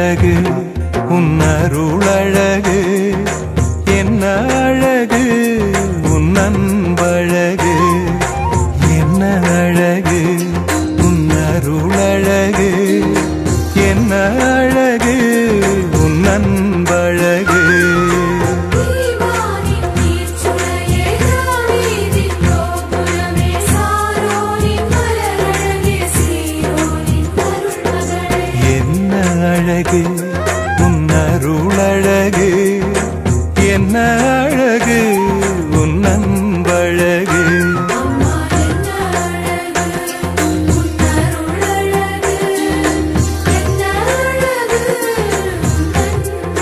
அழகு உன் அருளழகு என்ன அழகு உன் அன்பழகு என்ன அழகு உன் அருளழகு என்ன அழகு உன் அன்பழகு தீவானின் நீர்ச்சுளையே தாவீதின் கோபுரமே சாரோனின் மலரழகே சீரோனின் அருள்மகளே என்ன அழகு உன் அருளழகு என்ன அழகு உன் அன்பழகு அம்மா என்ன அழகு உன் அருளழகு என்ன அழகு உன்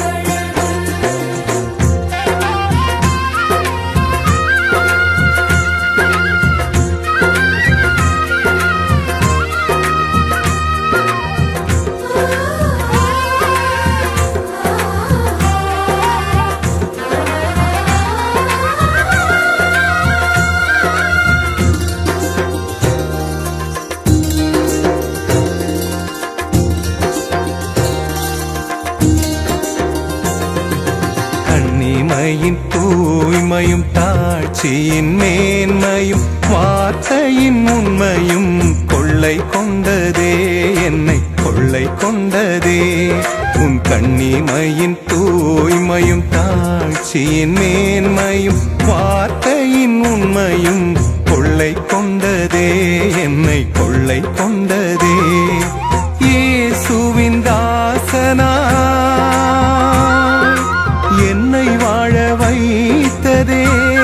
கண்ணிமையின் தூய்மையும் தாட்சியின் மேன்மையும் வார்த்தையின் உண்மையும் கொள்ளை கொண்டதே என்னை கொள்ளை கொண்டதே உன் கண்ணிமையின் தூய்மையும் தாட்சியின் மேன்மையும் வார்த்தையின் உண்மையும் கொள்ளை கொண்டதே என்னை கொள்ளை கொண்டதே இயேசுவின் தாசனா என்னை வாழ வைத்ததே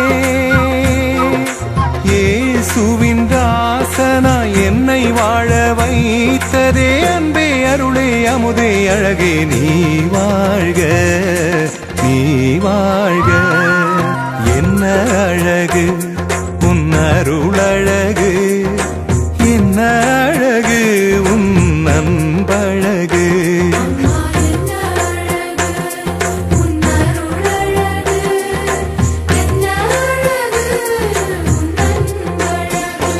இயேசுவின் தாசனா என்னை வாழ வைத்ததே அன்பே அருளே அமுதே அழகே நீ வாழ்க நீ வாழ்க என்ன அழகு உன் அருளழகு என்ன அழகு உன் அன்பழகு அம்மா என்ன அழகு உன் அருளழகு என்ன அழகு உன் அன்பழகு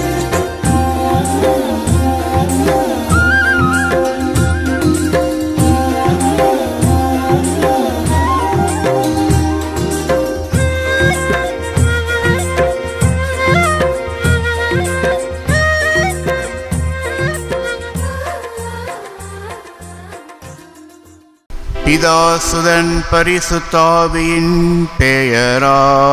பிதாசுதன் பரிசுத்தாவியின் பெயராலே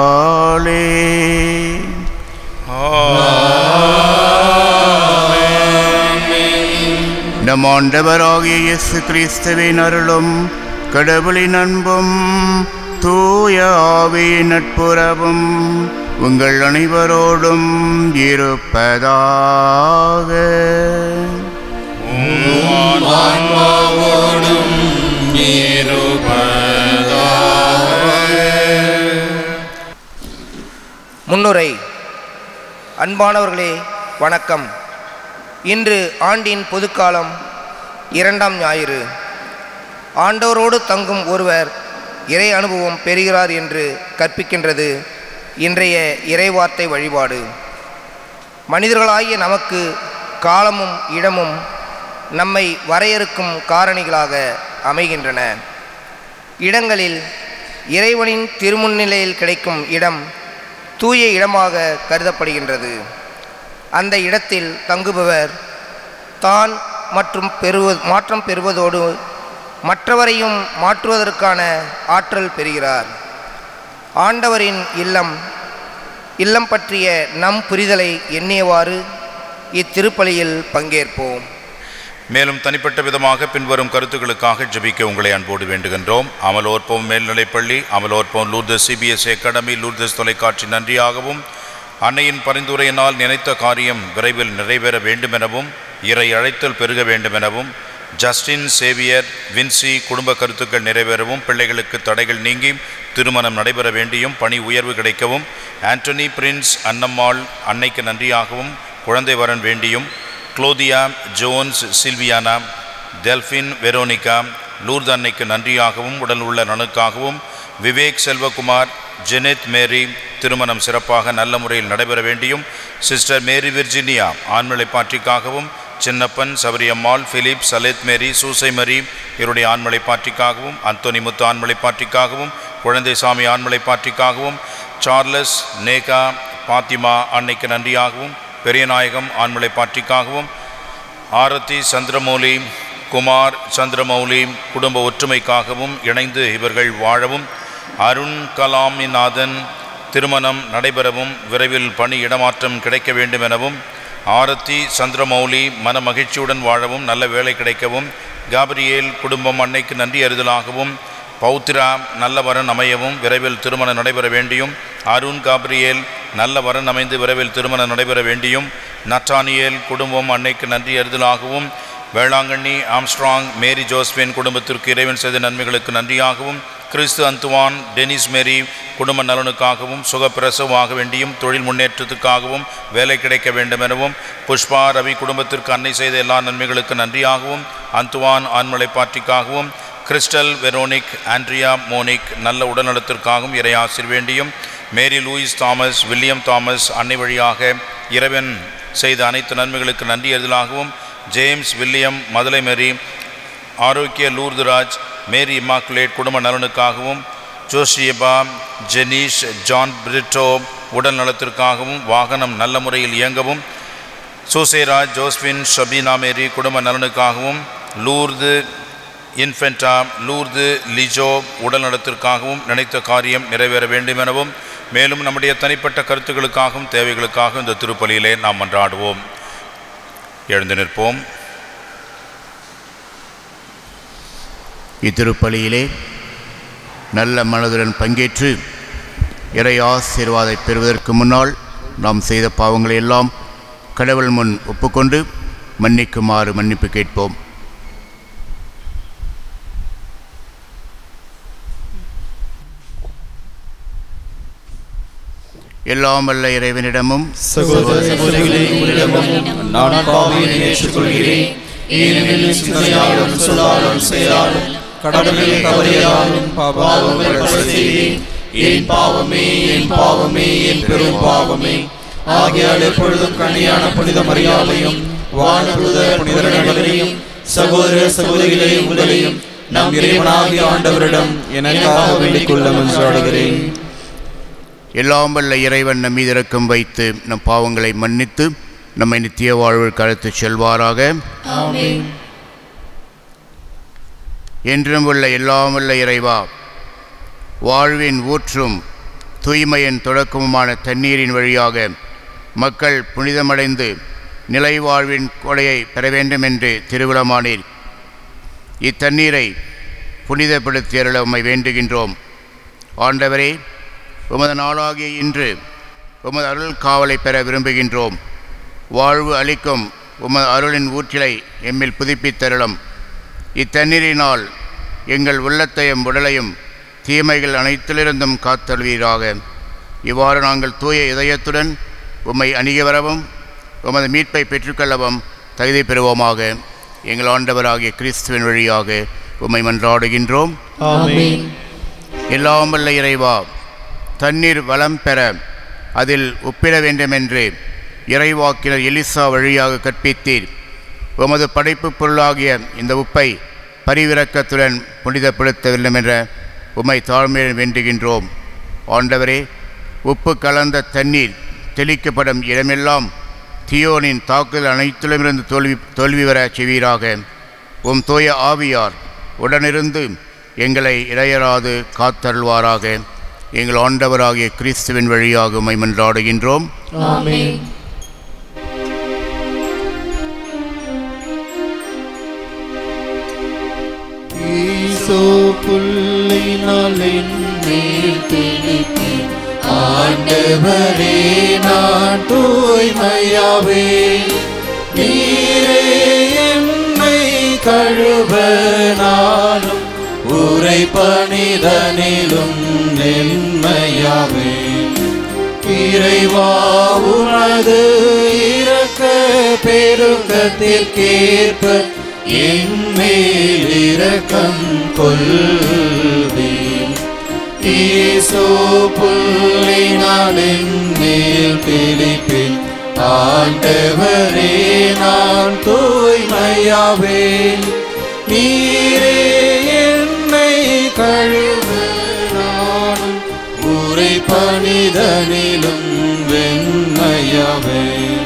நம் ஆண்டவராகிய இயேசு கிறிஸ்துவின் அருளும் கடவுளின் அன்பும் தூய ஆவியின் நட்புறவும் உங்கள் அனைவரோடும் இருப்பதாக முன்னுரை அன்பானவர்களே வணக்கம் இன்று ஆண்டின் பொதுக்காலம் இரண்டாம் ஞாயிறு ஆண்டவரோடு தங்கும் ஒருவர் இறை அனுபவம் பெறுகிறார் என்று கற்பிக்கின்றது இன்றைய இறைவார்த்தை வழிபாடு மனிதர்களாகிய நமக்கு காலமும் இடமும் நம்மை வரையறுக்கும் காரணிகளாக அமைகின்றன இடங்களில் இறைவனின் திருமுன்னிலையில் கிடைக்கும் இடம் தூய இடமாக கருதப்படுகின்றது அந்த இடத்தில் தங்குபவர் தான் மற்றும் பெறுவ மாற்றம் பெறுவதோடு மற்றவரையும் மாற்றுவதற்கான ஆற்றல் பெறுகிறார் ஆண்டவரின் இல்லம் இல்லம் பற்றிய நம் புரிதலை எண்ணியவாறு இத்திருப்பலியில் பங்கேற்போம் மேலும் தனிப்பட்ட விதமாக பின்வரும் கருத்துக்களுக்காக ஜெபிக்க உங்களை அன்போடு வேண்டுகின்றோம் அமலோற்பம் மேல்நிலைப்பள்ளி Amalorpam Lourdes CBS academy Lourdes தொலைக்காட்சி நன்றியாகவும் அன்னையின் பரிந்துரையினால் நினைத்த காரியம் விரைவில் நிறைவேற வேண்டுமெனவும் இறை அழைத்தல் பெருக வேண்டுமெனவும் ஜஸ்டின் சேவியர் வின்சி குடும்ப கருத்துக்கள் நிறைவேறவும் பிள்ளைகளுக்கு தடைகள் நீங்கி திருமணம் நடைபெற வேண்டியும் பணி உயர்வு கிடைக்கவும் ஆண்டனி பிரின்ஸ் அன்னம்மாள் அன்னைக்கு நன்றியாகவும் குழந்தை வரன் வேண்டியும் குளோதியா Jones Sylviana Delphine Veronica Lourdes அன்னைக்கு நன்றியாகவும் உடல் உள்ள நலனுக்காகவும் விவேக் செல்வகுமார் ஜெனித் மேரி திருமணம் சிறப்பாக நல்ல முறையில் நடைபெற வேண்டியும் சிஸ்டர் மேரி விர்ஜினியா ஆண்மலை பாற்றிக்காகவும் Chinnappan Sabariammal Philip Salette Mary Susai Mari இவருடைய ஆண்மலை பாற்றிக்காகவும் அந்தோனி முத்து ஆண்மலை பாற்றிக்காகவும் குழந்தைசாமி ஆண்மலை பாற்றிக்காகவும் சார்லஸ் நேகா பாத்திமா அன்னைக்கு நன்றியாகவும் பெரியநாயகம் ஆண்மலை பாற்றிக்காகவும் ஆரத்தி சந்திரமௌலி குமார் சந்திரமௌலி குடும்ப ஒற்றுமைக்காகவும் இணைந்து இவர்கள் வாழவும் அருண் கலாமிநாதன் திருமணம் நடைபெறவும் விரைவில் பணி இடமாற்றம் கிடைக்க வேண்டும் எனவும் ஆரத்தி சந்திரமௌலி மன மகிழ்ச்சியுடன் வாழவும் நல்ல வேலை கிடைக்கவும் காபிரியேல் குடும்பம் அன்னைக்கு நன்றி அறிதலாகவும் பௌத்ரா நல்ல வரன் அமையவும் விரைவில் திருமணம் நடைபெற வேண்டியும் அருண் காப்ரியேல் நல்ல வரன் அமைந்து விரைவில் திருமணம் நடைபெற வேண்டியும் நட்டானியேல் குடும்பம் அன்னைக்கு நன்றி அறிதலாகவும் வேளாங்கண்ணி ஆம்ஸ்ட்ராங் மேரி ஜோஸ்பின் குடும்பத்திற்கு இறைவன் செய்த நன்மைகளுக்கு நன்றியாகவும் கிறிஸ்து அந்துவான் டெனிஸ் மேரி குடும்ப நலனுக்காகவும் சுகப்பிரசவமாக வேண்டியும் தொழில் முன்னேற்றத்துக்காகவும் வேலை கிடைக்க வேண்டும் எனவும் புஷ்பா ரவி குடும்பத்திற்கு அன்னை செய்த எல்லா நன்மைகளுக்கு நன்றியாகவும் அந்துவான் ஆண்மலை பாட்டிக்காகவும் கிறிஸ்டல் வெரோனிக் ஆண்ட்ரியா மோனிக் நல்ல உடல்நலத்திற்காகவும் இறை ஆசிர் வேண்டியும் Mary Louis Thomas William Thomas அன்னை வழியாக இறைவன் செய்த அனைத்து நன்மைகளுக்கு நன்றி எதிலாகவும் James William Madurai Mary Arokia Lourduraj மேரி இமாக்குலேட் குடும்ப நலனுக்காகவும் ஜோஷியபா ஜெனீஷ் ஜான் பிரிட்டோ உடல் நலத்திற்காகவும் வாகனம் நல்ல முறையில் இயங்கவும் சூசேராஜ் ஜோஸ்பின் ஷபீனா மேரி குடும்ப நலனுக்காகவும் லூர்து இன்ஃபென்டா லூர்து லிஜோ உடல் நலத்திற்காகவும் நினைத்த காரியம் நிறைவேற வேண்டும் எனவும் மேலும் நம்முடைய தனிப்பட்ட கருத்துக்களுக்காகவும் தேவைகளுக்காகவும் இந்த திருப்பலியிலே நாம் மன்றாடுவோம் எழுந்து நிற்போம் இத்திருப்பலியிலே நல்ல மனதுடன் பங்கேற்று இறை ஆசீர்வாதை பெறுவதற்கு முன்னால் நாம் செய்த பாவங்களை எல்லாம் கடவுள் முன் ஒப்புக்கொண்டு மன்னிக்குமாறு மன்னிப்பு கேட்போம் எல்லாம் வல்ல இறைவனிடமும் சகோதர சகோதரிகளே உங்களிடமும் நான் பாவியை ஏற்றுக்கொள்கிறேன் ஏனெனில் சிந்தனையாலும் சொல்லாலும் செயலாலும் கடவுளில் தவறியதாலும் பாவங்கள் பல செய்தேன் என் பாவமே என் பாவமே என் பெரும் பாவமே ஆகியால் எப்பொழுதும் கண்ணியான புனித மரியாதையும் வானபுத புனிதர்களையும் சகோதர சகோதரிகளே உங்களையும் நம் இறைவனாகிய ஆண்டவரிடம் எனக்காக வேண்டிக் கொள்ள மன்றாடுகிறேன் எல்லாம் வல்ல இறைவன் நம் மீது இரக்கம் வைத்து நம் பாவங்களை மன்னித்து நம்மை நித்திய வாழ்வில் கழுத்துச் செல்வாராக என்றும் உள்ள எல்லாம் வல்ல இறைவா வாழ்வின் ஊற்றும் தூய்மையின் தொடக்கமுமான தண்ணீரின் வழியாக மக்கள் புனிதமடைந்து நிலை வாழ்வின் கொடையை பெற வேண்டும் என்று திருவிழமானீர் இத்தண்ணீரை புனிதப்படுத்தி அருள உம்மை வேண்டுகின்றோம் ஆண்டவரே உமது நாளாகிய இன்று உமது அருள் காவலை பெற விரும்புகின்றோம் வாழ்வு அளிக்கும் உமது அருளின் ஊற்றிலை எம்மில் புதுப்பித்தருளும் இத்தண்ணீரினால் எங்கள் உள்ளத்தையும் உடலையும் தீமைகள் அனைத்திலிருந்தும் காத்தருவீராக இவ்வாறு நாங்கள் தூய இதயத்துடன் உம்மை அணுகி வரவும் உமது மீட்பை பெற்றுக்கொள்ளவும் தகுதி பெறுவோமாக எங்கள் ஆண்டவராகிய கிறிஸ்துவின் வழியாக உம்மை மன்றாடுகின்றோம் எல்லாம் வல்ல இறைவா தண்ணீர் வளம் பெற அதில் உப்பிட வேண்டுமென்று இறைவாக்கினர் எலிசா வழியாக கற்பித்தீர் உமது படைப்பு பொருளாகிய இந்த உப்பை பரிவிரக்கத்துடன் புனிதப்படுத்த வேண்டும் என்ற உம்மை தாழ்மையுடன் வேண்டுகின்றோம் ஆண்டவரே உப்பு கலந்த தண்ணீர் தெளிக்கப்படும் இடமெல்லாம் தியோனின் தாக்குதல் அனைத்திலுமிருந்து தோல்வி தோல்வி வர செய்வீராக உம் தூய ஆவியார் உடனிருந்து எங்களை இடையராது காத்தருள்வாராக எங்கள் ஆண்டவராகிய கிறிஸ்துவின் வழியாக உம்மை மன்றாடுகின்றோம் ஈசோ புள்ளினால் என்மேல் திணித்தி ஆண்டவரே நான் தூய்மையாவே நீரே என்னை கழுவ நானும் உரை பணிதனிலும் நென்மையாவே இறைவா உனது இறக்க பெருக்கத்திற்கேற்ப என்மேல் இரக்கம் கொள்வேன் ஈசோ புள்ளினால் என்மேல் பிடிப்பேன் ஆண்டவரே நான் தூய்மையாவேன் நீரே என்னை கழுவ நானும் உரை பணிதனிலும் வெண்மையாவேன்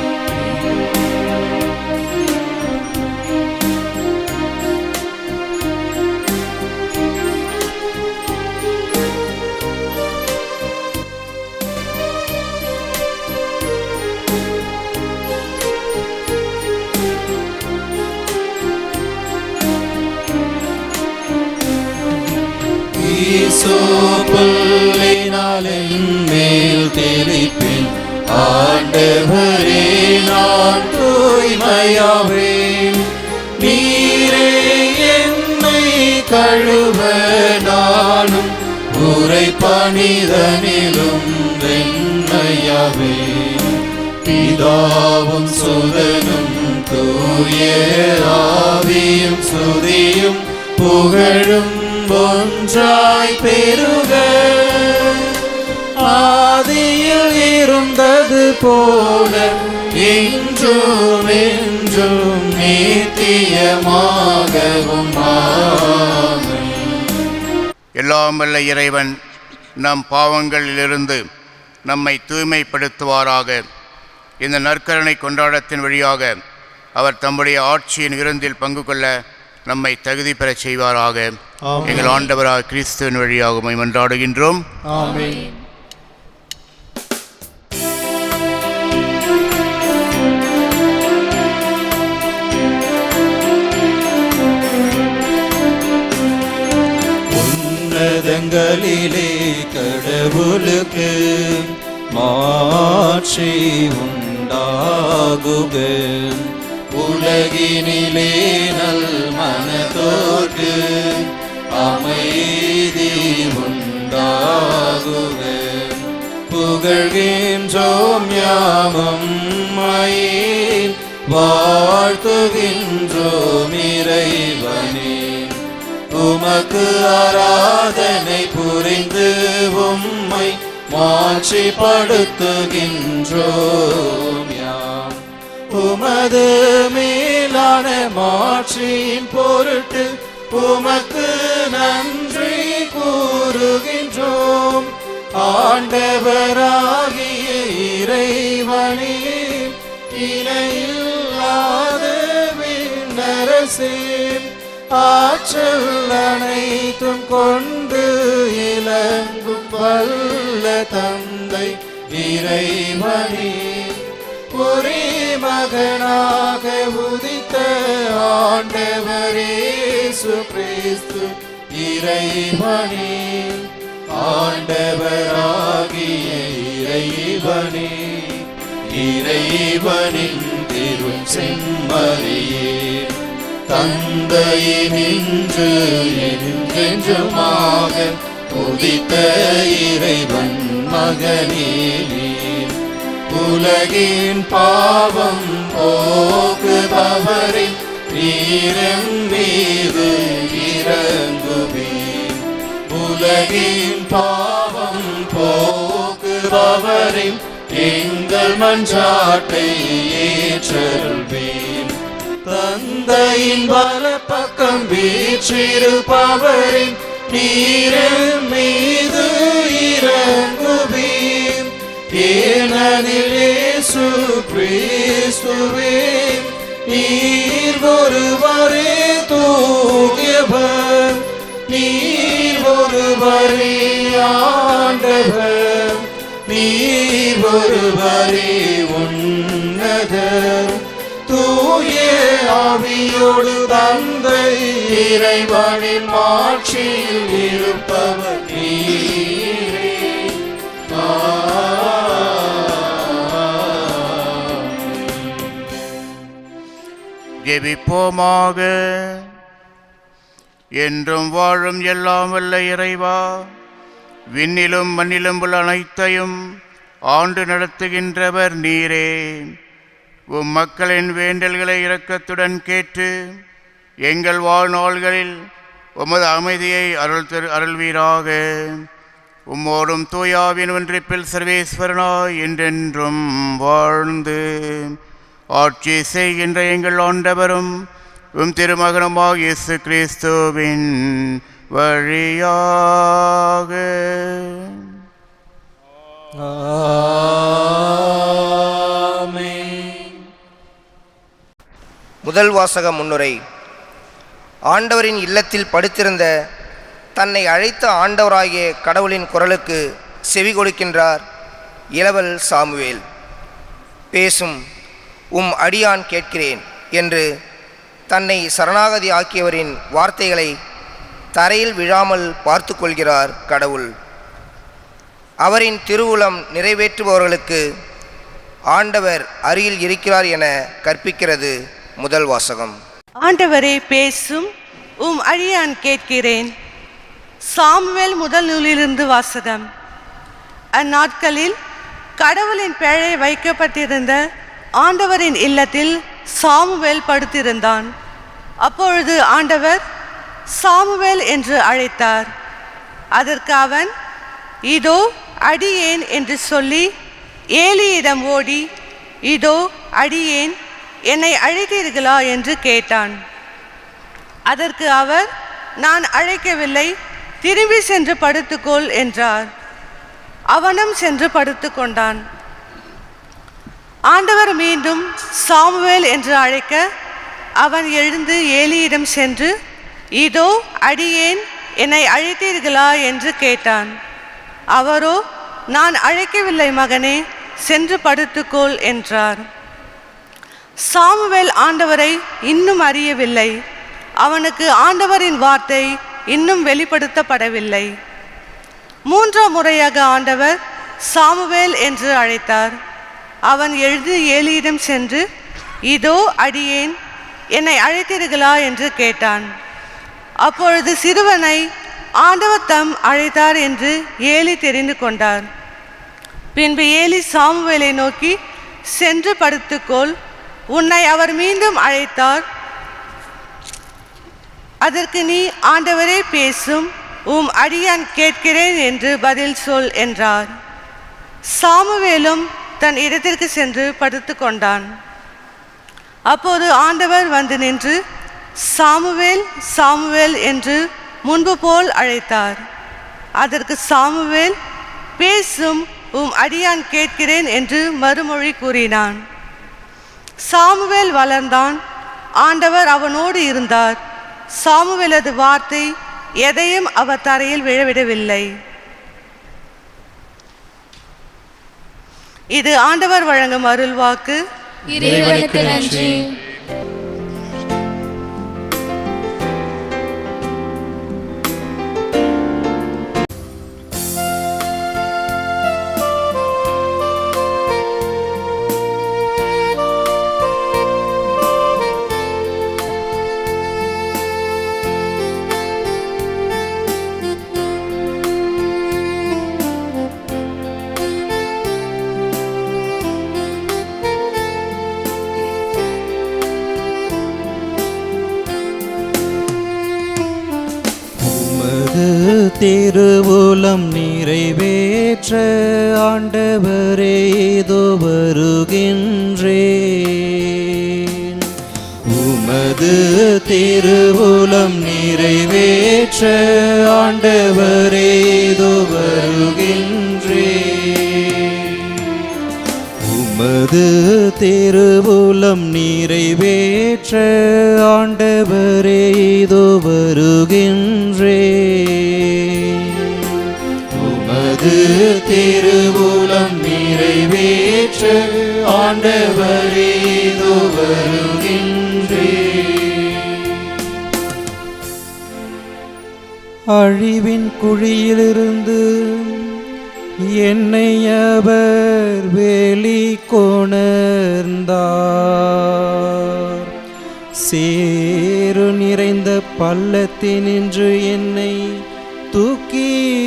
ஈசோப்புள்ளினால் மேல் தெளிப்பேன் ஆண்டவரே நான் தூய்மையாவேன் நீரே என்னை கழுவ நானும் உரை பணிதனிலும் வெண்மையாவேன் பிதாவும் சுதனும் தூய ஆவியும் சுதியும் புகழும் ஒன்றாய் பெருக ஆதியில் இருந்தது போல இன்றும் என்றும் நித்தியமாகவும் ஆமென். எல்லாம் வல்ல இறைவன் நம் பாவங்களிலிருந்து நம்மை தூய்மைப்படுத்துவாராக இந்த நற்கருணை கொண்டாட்டத்தின் வழியாக அவர் தம்முடைய ஆட்சியின் விருந்தில் பங்கு கொள்ள நம்மை தகுதி பெறச் செய்வாராக ஆமென். எங்கள் ஆண்டவராக கிறிஸ்துவின் வழியாக உம்மை மன்றாடுகின்றோம் ஆமென் உன்னதங்களிலே கடவுளுக்கு மாட்சி உண்டாகுக உலகினிலே நல் மனதோர்க்கு அமைதி உண்டாகுக புகழ்கின்றோம் யாமம் மயில் வாழ்த்துகின்றோம் இறைவனே உமக்கு ஆராதனை புரிந்து உம்மை மாட்சிப்படுத்துகின்றோம் யாம் உமது மேலான மாட்சியின் பொருட்டு உமக்கு நன்றி கூறுகின்றோம் ஆண்டவராகிய இறைவனே இணையில்லாத விண்ணரசே ஆற்றல் அனைத்தும் கொண்டு இலங்கும் வல்ல தந்தை இறைவனே ஒரே மகனாக உதித்த ஆண்டவரேசு கிறிஸ்து இறைவனே ஆண்டவராகிய இறைவனே இறைவனின் திரு செம்மறியே தந்தையினின்று என்றென்றுமாக உதித்த இறைவன் மகனே உலகின் பாவம் போக்குபவரின் நீரம் மீது இறங்குவீர் உலகின் பாவம் போக்குபவரின் எங்கள் மன்றாட்டை ஏற்றல்வீர் தந்தையின் வலப்பக்கம் வீற்றிருப்பவரின் நீரின் மீது இறங்குவீர் ஏனெனில் இயேசு கிறிஸ்துவே நீர் ஒருவரே தூயவர் நீர் ஒருவரே ஆண்டவர் நீர் ஒருவரே உன்னதர் தூய ஆவியோடு தந்தை இறைவனின் மாட்சியில் இருப்பவர் நீரே ஜெபிப்போமாக என்றும் வாழும் எல்லாம் வல்ல இறைவா விண்ணிலும் மண்ணிலும் உள்ள அனைத்தையும் ஆண்டு நடத்துகின்றவர் நீரே உம் மக்களின் வேண்டல்களை இரக்கத்துடன் கேட்டு எங்கள் வாழ்நாள்களில் உமது அமைதியை அருள் திரு அருள்வீராக உம்மோடும் தூயாவின் ஒன்றிப்பில் சர்வேஸ்வரனாய் என்றென்றும் வாழ்ந்து ஆட்சி செய்கின்ற எங்கள் ஆண்டவரும் உம் திருமகனுமாக இயேசு கிறிஸ்துவின் வழியாக முதல் வாசக முன்னுரை ஆண்டவரின் இல்லத்தில் படுத்திருந்த தன்னை அழைத்த ஆண்டவராகிய கடவுளின் குரலுக்கு செவி கொடுக்கின்றார் இளவல் சாமுவேல் பேசும் உம் அடியான் கேட்கிறேன் என்று தன்னை சரணாகதி ஆக்கியவரின் வார்த்தைகளை தரையில் விழாமல் பார்த்து கொள்கிறார் கடவுள் அவரின் திருவுளம் நிறைவேற்றுபவர்களுக்கு ஆண்டவர் அருகில் இருக்கிறார் என கற்பிக்கிறது முதல் வாசகம் ஆண்டவரே பேசும் உம் அழியான் கேட்கிறேன் சாமுவேல் முதல் நூலிலிருந்து வாசகம் அந்நாட்களில் கடவுளின் பேழை வைக்கப்பட்டிருந்த ஆண்டவரின் இல்லத்தில் சாமுவேல் படுத்திருந்தான் அப்பொழுது ஆண்டவர் சாமுவேல் என்று அழைத்தார் அதற்கு அவன் இதோ அடியேன் என்று சொல்லி ஏலியிடம் ஓடி இதோ அடியேன் என்னை அழைத்தீர்களா என்று கேட்டான் அதற்கு அவர் நான் அழைக்கவில்லை திரும்பி சென்று படுத்துக்கொள் என்றார் அவனும் சென்று படுத்துக்கொண்டான் ஆண்டவர் மீண்டும் சாமுவேல் என்று அழைக்க அவன் எழுந்து ஏலியிடம் சென்று இதோ அடியேன் என்னை அழைத்தீர்களா என்று கேட்டான் அவரோ நான் அழைக்கவில்லை மகனே சென்று படுத்துக்கொள் என்றார் சாமுவேல் ஆண்டவரை இன்னும் அறியவில்லை அவனுக்கு ஆண்டவரின் வார்த்தை இன்னும் வெளிப்படுத்தப்படவில்லை மூன்றாம் முறையாக ஆண்டவர் சாமுவேல் என்று அழைத்தார் அவன் எழுந்து ஏலியிடம் சென்று இதோ அடியேன் என்னை அழைத்தீர்களா என்று கேட்டான் அப்பொழுது சிறுவனை ஆண்டவர் தம் அழைத்தார் என்று ஏலி தெரிந்து கொண்டார் பின்பு ஏலி சாமுவேலை நோக்கி சென்று படுத்துக்கொள் உன்னை அவர் மீண்டும் அழைத்தார் அதற்கு நீ ஆண்டவரே பேசும் உம் அடியான் கேட்கிறேன் என்று பதில் சொல் என்றார் சாமுவேலும் தன் இடத்திற்கு சென்று படுத்து கொண்டான் அப்போது ஆண்டவர் வந்து நின்று சாமுவேல் சாமுவேல் என்று முன்பு போல் அழைத்தார் அதற்கு சாமுவேல் பேசும் உம் அடியான் கேட்கிறேன் என்று மறுமொழி கூறினான் சாமுவேல் வளர்ந்தான் ஆண்டவர் அவனோடு இருந்தார் சாமுவேலது வார்த்தை எதையும் அவர் தரையில் விழவிடவில்லை இது ஆண்டவர் வழங்கும் அருள்வாக்கு இறைவனுக்கு நன்றி உமது திருவுலம் நிறைவேற்ற ஆண்டவரே இதோ வருகின்றேன் உமது திருவுலம் நிறைவேற்ற ஆண்டவரே இதோ வருகின்றேன் உமது திருவுலம் நிறைவேற்ற ஆண்டவரே இதோ வருகின்றேன் உமது திருவுலம் நிறைவேற்ற ஆண்டவரே இதோ வருகின்றேன் அழிவின் குழியிலிருந்து என்னை அவர் வெளி கொணர்ந்தார் சேறு நிறைந்த பள்ளத்தினின்று என்னை தூக்கி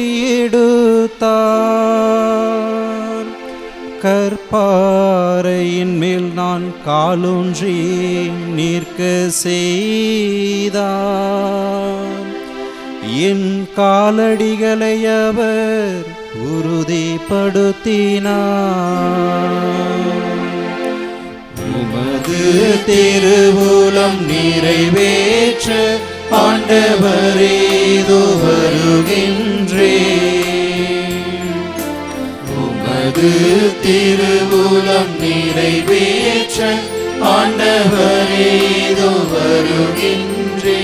எடுத்தார் கற்பாறையின் மேல் நான் காலூன்றி நிற்க செய்தார் என் காலடிகளை அவர் உறுதிப்படுத்தினார் உமது திருவுலம் நிறைவேற்ற ஆண்டவரேதோ வருகின்றே உமது திருவுலம் நிறைவேற்ற ஆண்டவரேதோ வருகின்றே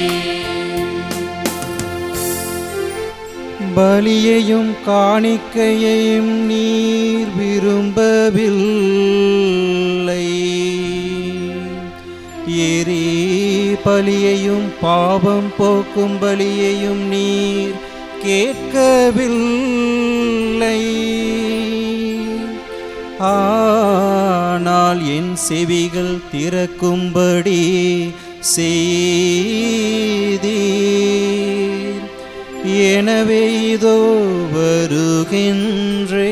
பலியையும் காணிக்கையையும் நீர் விரும்பவில்லை எரி பலியையும் பாவம் போக்கும் பலியையும் நீர் கேட்கவில்லை ஆனால் என் செவிகள் திறக்கும்படி செய்தீர் எனவே இதோ வருகின்றே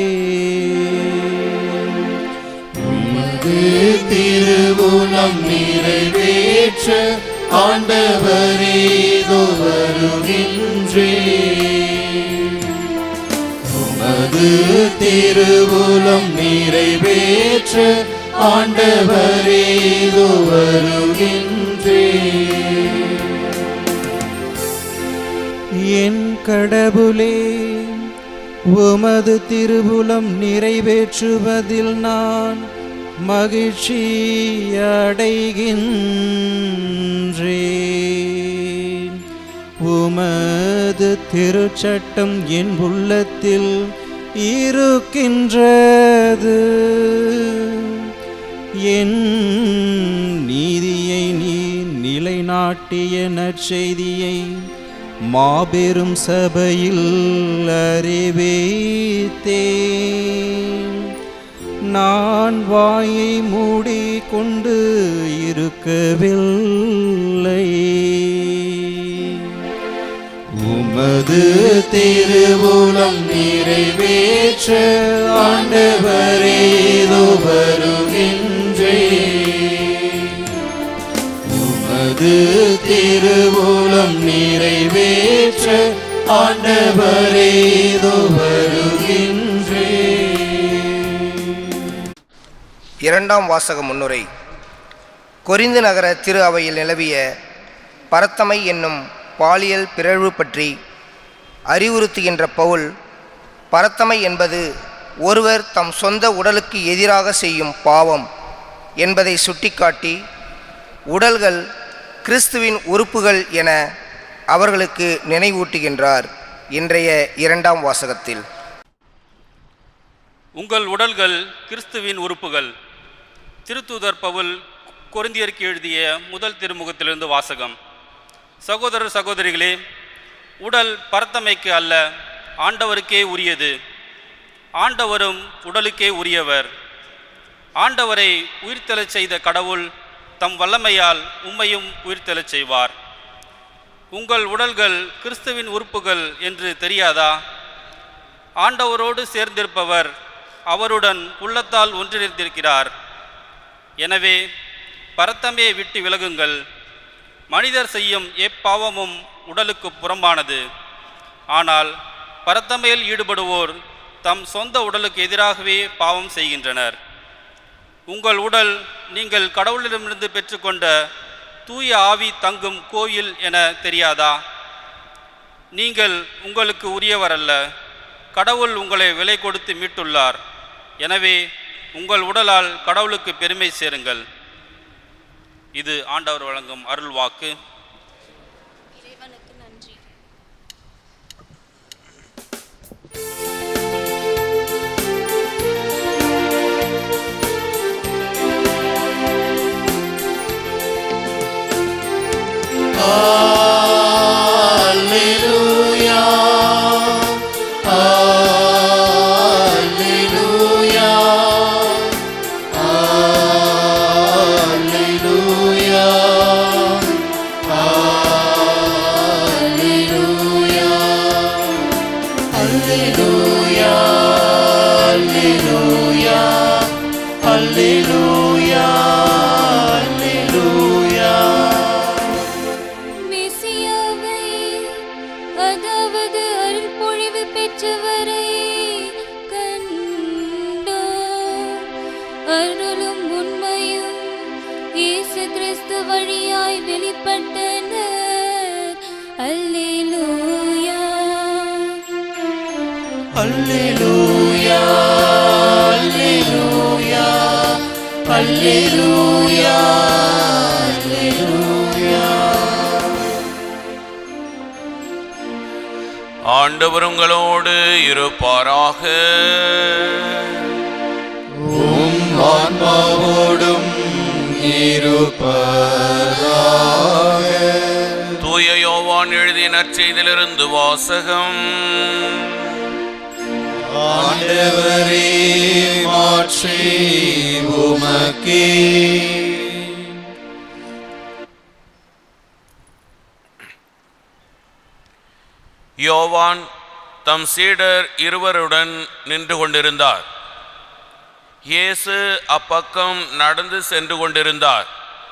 உமது திருவுளம் நிறைவேற்ற ஆண்டவரேதோ வருகின்றே உமது திருவுளம் நிறைவேற்ற ஆண்டவரேதோ வருகின்றே என் கடவுளே உமது திருவுளம் நிறைவேற்றுவதில் நான் மகிழ்ச்சி அடைகின்றேன் உமது திருச்சட்டம் என் உள்ளத்தில் இருக்கின்றது என் நீதியை நீ நிலைநாட்டிய நற்செய்தியை மாபெரும் சபையில் அறிவித்தேன் நான் வாயை மூடி கொண்டு இருக்கவில்லை உமது திருவுளம் நிறைவேற்ற ஆண்டவரேதோ வருகின்றே உமது திருவுளம் நிறைவேற்ற ஆண்டவரேதோ வருகின்றே இரண்டாம் வாசக முன்னுரை கொரிந்து நகர திரு அவையில் நிலவிய பரத்தமை என்னும் பாலியல் பிறழ்வு பற்றி அறிவுறுத்துகின்ற பவுல் பரத்தமை என்பது ஒருவர் தம் சொந்த உடலுக்கு எதிராக செய்யும் பாவம் என்பதை சுட்டிக்காட்டி உடல்கள் கிறிஸ்துவின் உறுப்புகள் என அவர்களுக்கு நினைவூட்டுகின்றார் இன்றைய இரண்டாம் வாசகத்தில் உங்கள் உடல்கள் கிறிஸ்துவின் உறுப்புகள் திருத்தூதர் பவுல் கொரிந்தியருக்கு எழுதிய முதல் திருமுகத்திலிருந்து வாசகம் சகோதரர் சகோதரிகளே உடல் பரத்தமைக்கு அல்ல ஆண்டவருக்கே உரியது ஆண்டவரும் உடலுக்கே உரியவர் ஆண்டவரை உயிர்த்தெழச் செய்த கடவுள் தம் வல்லமையால் உம்மையும் உயிர்த்தெழச் செய்வார் உங்கள் உடல்கள் கிறிஸ்துவின் உறுப்புகள் என்று தெரியாதா ஆண்டவரோடு சேர்ந்திருப்பவர் அவருடன் உள்ளத்தால் ஒன்றிணைந்திருக்கிறார் எனவே பரத்தமையை விட்டு விலகுங்கள் மனிதர் செய்யும் எப்பாவமும் உடலுக்கு புறம்பானது ஆனால் பரத்தமையில் ஈடுபடுவோர் தம் சொந்த உடலுக்கு எதிராகவே பாவம் செய்கின்றனர் உங்கள் உடல் நீங்கள் கடவுளிடமிருந்து பெற்றுக்கொண்ட தூய ஆவி தங்கும் கோயில் என தெரியாதா நீங்கள் உங்களுக்கு உரியவர் அல்ல கடவுள் உங்களை விலை கொடுத்து மீட்டுள்ளார் எனவே உங்கள் உடலால் கடவுளுக்கு பெருமை சேருங்கள் இது ஆண்டவர் வழங்கும் அருள் வாக்கு இறைவனுக்கு நன்றி Alleluia. இரண்டாவது அருள் பொழிவு பெற்றவரை கண்டோ அருளும் உண்மையும் இயேசு கிறிஸ்து வழியாய் வெளிப்பட்டனர் அல்லேலூயா அல்லேலூயா அல்லேலூயா அல்லேலூயா அல்லேலூயா ஆண்டவர் உங்களோடு இருப்பாராக உம் ஆன்மாவோடும் இருப்பதாக தூய யோவான் எழுதிய நற்செய்திலிருந்து வாசகம் ஆண்டவரே மாற்றி உமக்கே யோவான் தம் சீடர் இருவருடன் நின்று கொண்டிருந்தார் இயேசு அப்பக்கம் நடந்து சென்று கொண்டிருந்தார்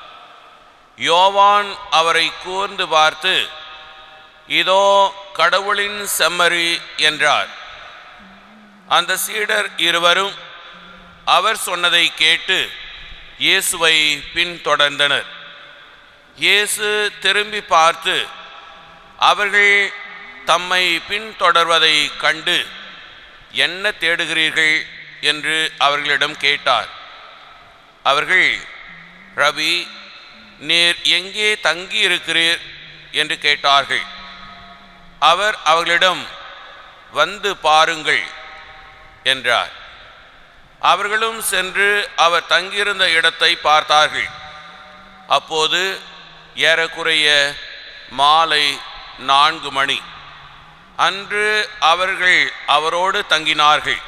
யோவான் அவரை கூர்ந்து பார்த்து இதோ கடவுளின் செம்மறி என்றார் அந்த சீடர் இருவரும் அவர் சொன்னதை கேட்டு இயேசுவை பின்தொடர்ந்தனர் இயேசு திரும்பி பார்த்து அவர்கள் தம்மை பின்தொடர்வதை கண்டு என்ன தேடுகிறீர்கள் என்று அவர்களிடம் கேட்டார் அவர்கள் ரவி நீர் எங்கே தங்கி இருக்கிறீர் என்று கேட்டார்கள் அவர் அவர்களிடம் வந்து பாருங்கள் என்றார் அவர்களும் சென்று அவர் தங்கியிருந்த இடத்தை பார்த்தார்கள் அப்போது ஏறக்குறைய மாலை நான்கு மணி அன்று அவர்கள் அவரோடு தங்கினார்கள்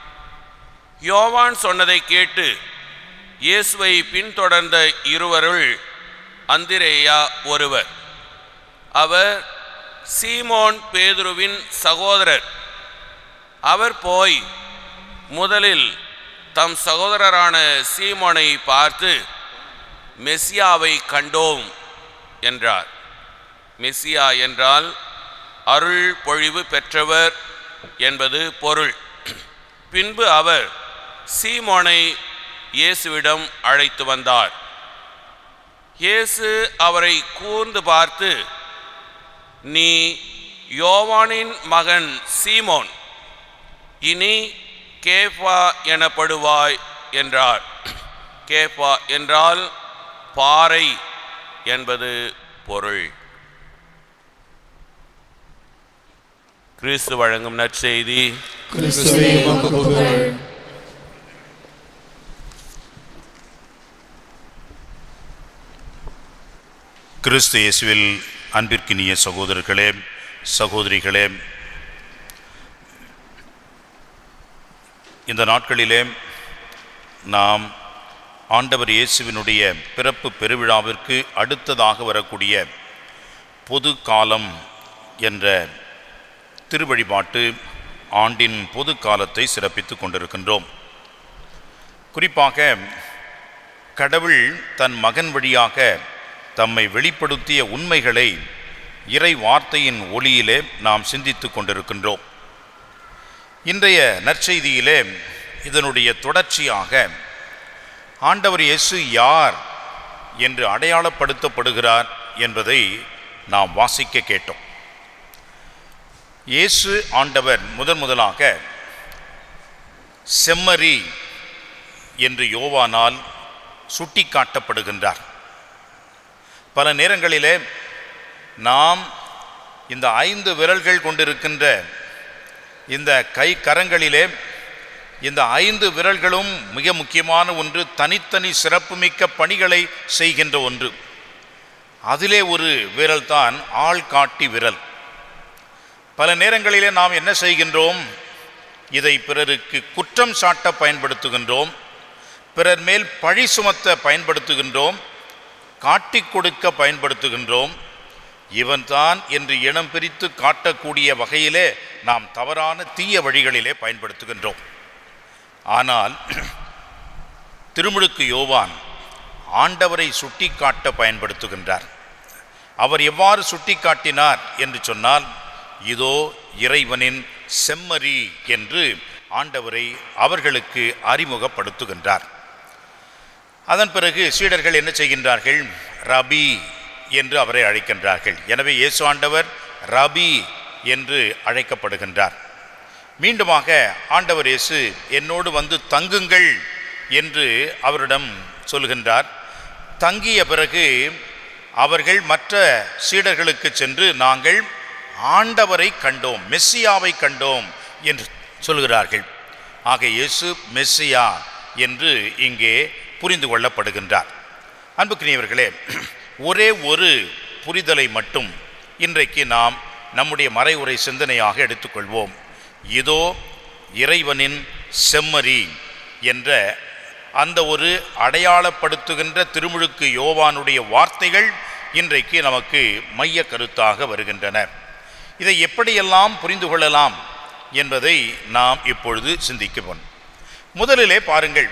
யோவான் சொன்னதை கேட்டு இயேசுவை பின்தொடர்ந்த இருவருள் அந்திரேயா ஒருவர் அவர் சீமோன் பேதுருவின் சகோதரர் அவர் போய் முதலில் தம் சகோதரரான சீமோனை பார்த்து மெசியாவை கண்டோம் என்றார் மெசியா என்றால் அருள் பொழிவு பெற்றவர் என்பது பொருள் பின்பு அவர் சீமோனை இயேசுவிடம் அழைத்து வந்தார் இயேசு அவரை கூர்ந்து பார்த்து நீ யோவானின் மகன் சீமோன் இனி கேஃபா எனப்படுவாய் என்றார் கேஃபா என்றால் பாறை என்பது பொருள் கிறிஸ்து வழங்கும் நற்செய்தி கிறிஸ்துவே உமக்கு புகழ் கிறிஸ்து இயேசுவில் அன்பிற்கினிய சகோதரர்களே சகோதரிகளே இந்த நாட்களிலே நாம் ஆண்டவர் இயேசுவினுடைய பிறப்பு பெருவிழாவிற்கு அடுத்ததாக வரக்கூடிய பொது காலம் என்ற திருவழிபாட்டு ஆண்டின் பொது காலத்தை சிறப்பித்துக் கொண்டிருக்கின்றோம் குறிப்பாக கடவுள் தன் மகன் வழியாக தம்மை வெளிப்படுத்திய உண்மைகளை இறை வார்த்தையின் ஒளியிலே நாம் சிந்தித்துக் கொண்டிருக்கின்றோம் இன்றைய நற்செய்தியிலே இதனுடைய தொடர்ச்சியாக ஆண்டவர் இயேசு யார் என்று அடையாளப்படுத்தப்படுகிறார் என்பதை நாம் வாசிக்க கேட்டோம் இயேசு ஆண்டவர் முதன் முதலாக செம்மறி என்று யோவானால் சுட்டிக்காட்டப்படுகின்றார் பல நேரங்களிலே நாம் இந்த ஐந்து விரல்கள் கொண்டிருக்கின்ற இந்த கை கரங்களிலே இந்த ஐந்து விரல்களும் மிக முக்கியமான ஒன்று தனித்தனி சிறப்புமிக்க பணிகளை செய்கின்ற ஒன்று அதிலே ஒரு விரல் தான் ஆள் காட்டி விரல் பல நேரங்களிலே நாம் என்ன செய்கின்றோம் இதை பிறருக்கு குற்றம் சாட்ட பயன்படுத்துகின்றோம் பிறர் மேல் பழி சுமத்த பயன்படுத்துகின்றோம் காட்டிக் கொடுக்க பயன்படுத்துகின்றோம் இவன்தான் என்று இனம் பிரித்து காட்டக்கூடிய வகையிலே நாம் தவறான தீய வழிகளிலே பயன்படுத்துகின்றோம் ஆனால் திருமுழுக்கு யோவான் ஆண்டவரை சுட்டிக்காட்ட பயன்படுத்துகின்றார் அவர் எவ்வாறு சுட்டிக்காட்டினார் என்று சொன்னால் இதோ இறைவனின் செம்மறி என்று ஆண்டவரை அவர்களுக்கு அறிமுகப்படுத்துகின்றார் அதன் பிறகு சீடர்கள் என்ன செய்கின்றார்கள் ரபி என்று அவரை அழைக்கின்றார்கள் எனவே இயேசு ஆண்டவர் ரபி என்று அழைக்கப்படுகின்றார் மீண்டுமாக ஆண்டவர் இயேசு என்னோடு வந்து தங்குங்கள் என்று அவரிடம் சொல்கின்றார் தங்கிய பிறகு அவர்கள் மற்ற சீடர்களுக்கு சென்று நாங்கள் ஆண்டவரை கண்டோம் மெஸ்ஸியாவை கண்டோம் என்று சொல்கிறார்கள் ஆக இயேசு மெஸ்ஸியா என்று இங்கே புரிந்து கொள்ளப்படுகின்றார் அன்புக்குரியவர்களே ஒரே ஒரு புரிதலை மட்டும் இன்றைக்கு நாம் நம்முடைய மறைவுரை சிந்தனையாக எடுத்துக்கொள்வோம் இதோ இறைவனின் செம்மறி என்ற அந்த ஒரு அடையாளப்படுத்துகின்ற திருமுழுக்கு யோவானுடைய வார்த்தைகள் இன்றைக்கு நமக்கு மைய கருத்தாக வருகின்றன இதை எப்படியெல்லாம் புரிந்து கொள்ளலாம் என்பதை நாம் இப்பொழுது சிந்திக்குவோம் முதலிலே பாருங்கள்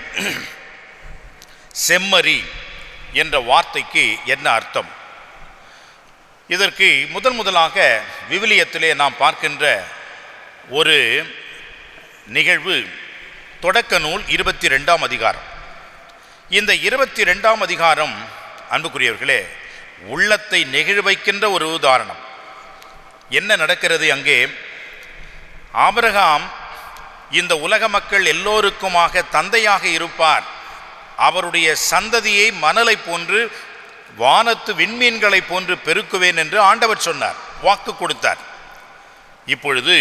செம்மறி என்ற வார்த்தைக்கு என்ன அர்த்தம் இதற்கு முதன் முதலாக விவிலியத்திலே நாம் பார்க்கின்ற ஒரு நிகழ்வு தொடக்க நூல் இருபத்தி ரெண்டாம் அதிகாரம் இந்த இருபத்தி ரெண்டாம் அதிகாரம் அன்புக்குரியவர்களே உள்ளத்தை நெகிழ வைக்கின்ற ஒரு உதாரணம் என்ன நடக்கிறது அங்கே ஆபிரகாம் இந்த உலக மக்கள் எல்லோருக்குமாக தந்தையாக இருப்பார் அவருடைய சந்ததியை மணலை போன்று வானத்து விண்மீன்களை போன்று பெருக்குவேன் என்று ஆண்டவர் சொன்னார் வாக்கு கொடுத்தார் இப்பொழுது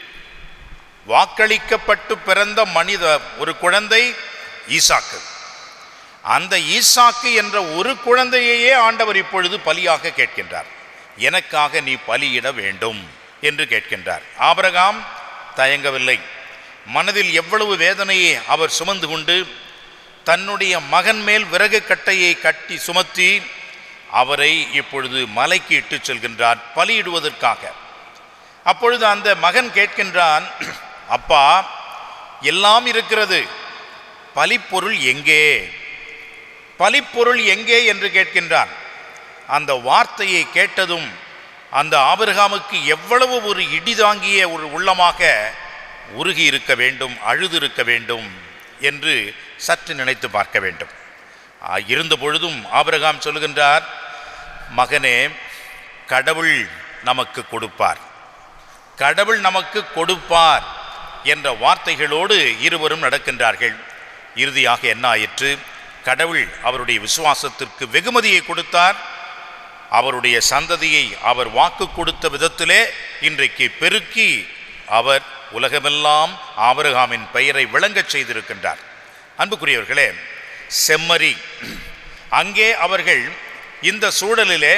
வாக்களிக்கப்பட்டு பிறந்த மனித ஒரு குழந்தை ஈசாக்கு அந்த ஈசாக்கு என்ற ஒரு குழந்தையையே ஆண்டவர் இப்பொழுது பலியாக கேட்கின்றார் எனக்காக நீ பலியிட வேண்டும் என்று கேட்கின்றார் ஆபிரகாம் தயங்கவில்லை மனதில் எவ்வளவு வேதனையை அவர் சுமந்து கொண்டு தன்னுடைய மகன் மேல் விறகு கட்டையை கட்டி சுமத்தி அவரை இப்பொழுது மலைக்கு இட்டுச் செல்கின்றார் பலியிடுவதற்காக அப்பொழுது அந்த மகன் கேட்கின்றான் அப்பா எல்லாம் இருக்கிறது பலிப்பொருள் எங்கே பலிப்பொருள் எங்கே என்று கேட்கின்றான் அந்த வார்த்தையை கேட்டதும் அந்த ஆபிரகாமுக்கு எவ்வளவு ஒரு இடிதாங்கிய ஒரு உள்ளமாக உருகி இருக்க வேண்டும் அழுது இருக்க வேண்டும் என்று சற்று நினைத்து பார்க்க வேண்டும் ஆ, இருந்த பொழுதும் ஆபிரகாம் சொல்லுகின்றார் மகனே கடவுள் நமக்கு கொடுப்பார் கடவுள் நமக்கு கொடுப்பார் என்ற வார்த்தைகளோடு இருவரும் நடக்கின்றார்கள் இறுதியாக என்ன ஆயிற்று கடவுள் அவருடைய விசுவாசத்திற்கு வெகுமதியை கொடுத்தார் அவருடைய சந்ததியை அவர் வாக்கு கொடுத்த விதத்திலே இன்றைக்கு பெருக்கி அவர் உலகமெல்லாம் ஆபிரகாமின் பெயரை விளங்கச் செய்திருக்கின்றார் அன்புக்குரியவர்களே செம்மறி அங்கே அவர்கள் இந்த சூழலிலே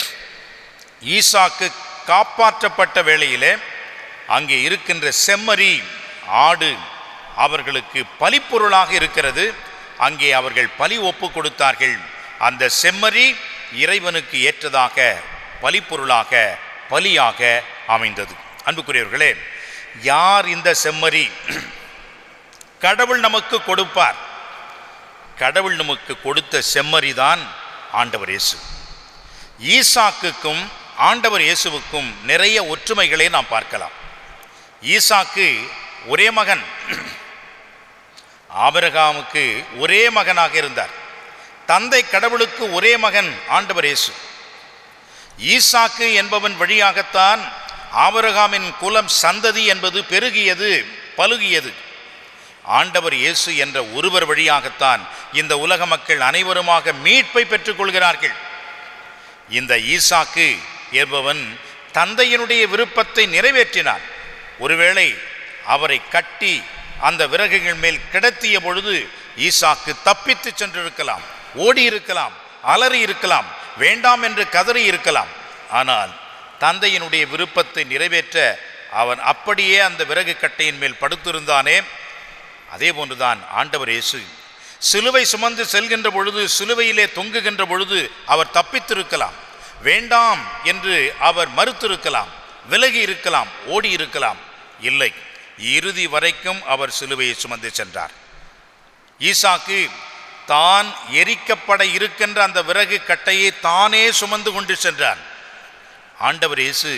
ஈசாக்கு காப்பாற்றப்பட்ட வேளையிலே அங்கே இருக்கின்ற செம்மறி ஆடு அவர்களுக்கு பலிப்பொருளாக இருக்கிறது அங்கே அவர்கள் பலி ஒப்பு கொடுத்தார்கள் அந்த செம்மறி இறைவனுக்கு ஏற்றதாக பலிப்பொருளாக பலியாக அமைந்தது அன்புக்குரியவர்களே யார் இந்த செம்மறி கடவுள் நமக்கு கொடுப்பார் கடவுள் நமக்கு கொடுத்த செம்மறிதான் ஆண்டவர் இயேசு ஈசாக்குக்கும் ஆண்டவர் இயேசுவுக்கும் நிறைய ஒற்றுமைகளை நாம் பார்க்கலாம் ஈசாக்கு ஒரே மகன் ஆபிரகாமுக்கு ஒரே மகனாக இருந்தார் தந்தை கடவுளுக்கு ஒரே மகன் ஆண்டவர் இயேசு ஈசாக்கு என்பவன் வழியாகத்தான் ஆபிரகாமின் குலம் சந்ததி என்பது பெருகியது பலுகியது ஆண்டவர் இயேசு என்ற ஒருவர் வழியாகத்தான் இந்த உலக மக்கள் அனைவருமாக மீட்பை பெற்றுக்கொள்கிறார்கள் இந்த ஈசாக்கு என்பவன் தந்தையினுடைய விருப்பத்தை நிறைவேற்றினான் ஒருவேளை அவரை கட்டி அந்த விறகுகள் மேல் கிடத்திய பொழுது ஈசாக்கு தப்பித்து சென்றிருக்கலாம் ஓடி இருக்கலாம் அலறி இருக்கலாம் வேண்டாம் என்று கதறி இருக்கலாம் ஆனால் தந்தையினுடைய விருப்பத்தை நிறைவேற்ற அவன் அப்படியே அந்த விறகு கட்டையின் மேல் படுத்திருந்தானே அதே போன்றுதான் ஆண்டவர் இயேசு சிலுவை சுமந்து செல்கின்ற பொழுது சிலுவையிலே தொங்குகின்ற பொழுது அவர் தப்பித்திருக்கலாம் வேண்டாம் என்று அவர் மறுத்திருக்கலாம் விலகி இருக்கலாம் ஓடி இருக்கலாம் இல்லை இறுதி வரைக்கும் அவர் சிலுவையை சுமந்து சென்றார் ஈசாக்கு தான் எரிக்கப்பட இருக்கின்ற அந்த விறகு கட்டையை தானே சுமந்து கொண்டு சென்றார் ஆண்டவர் இயேசு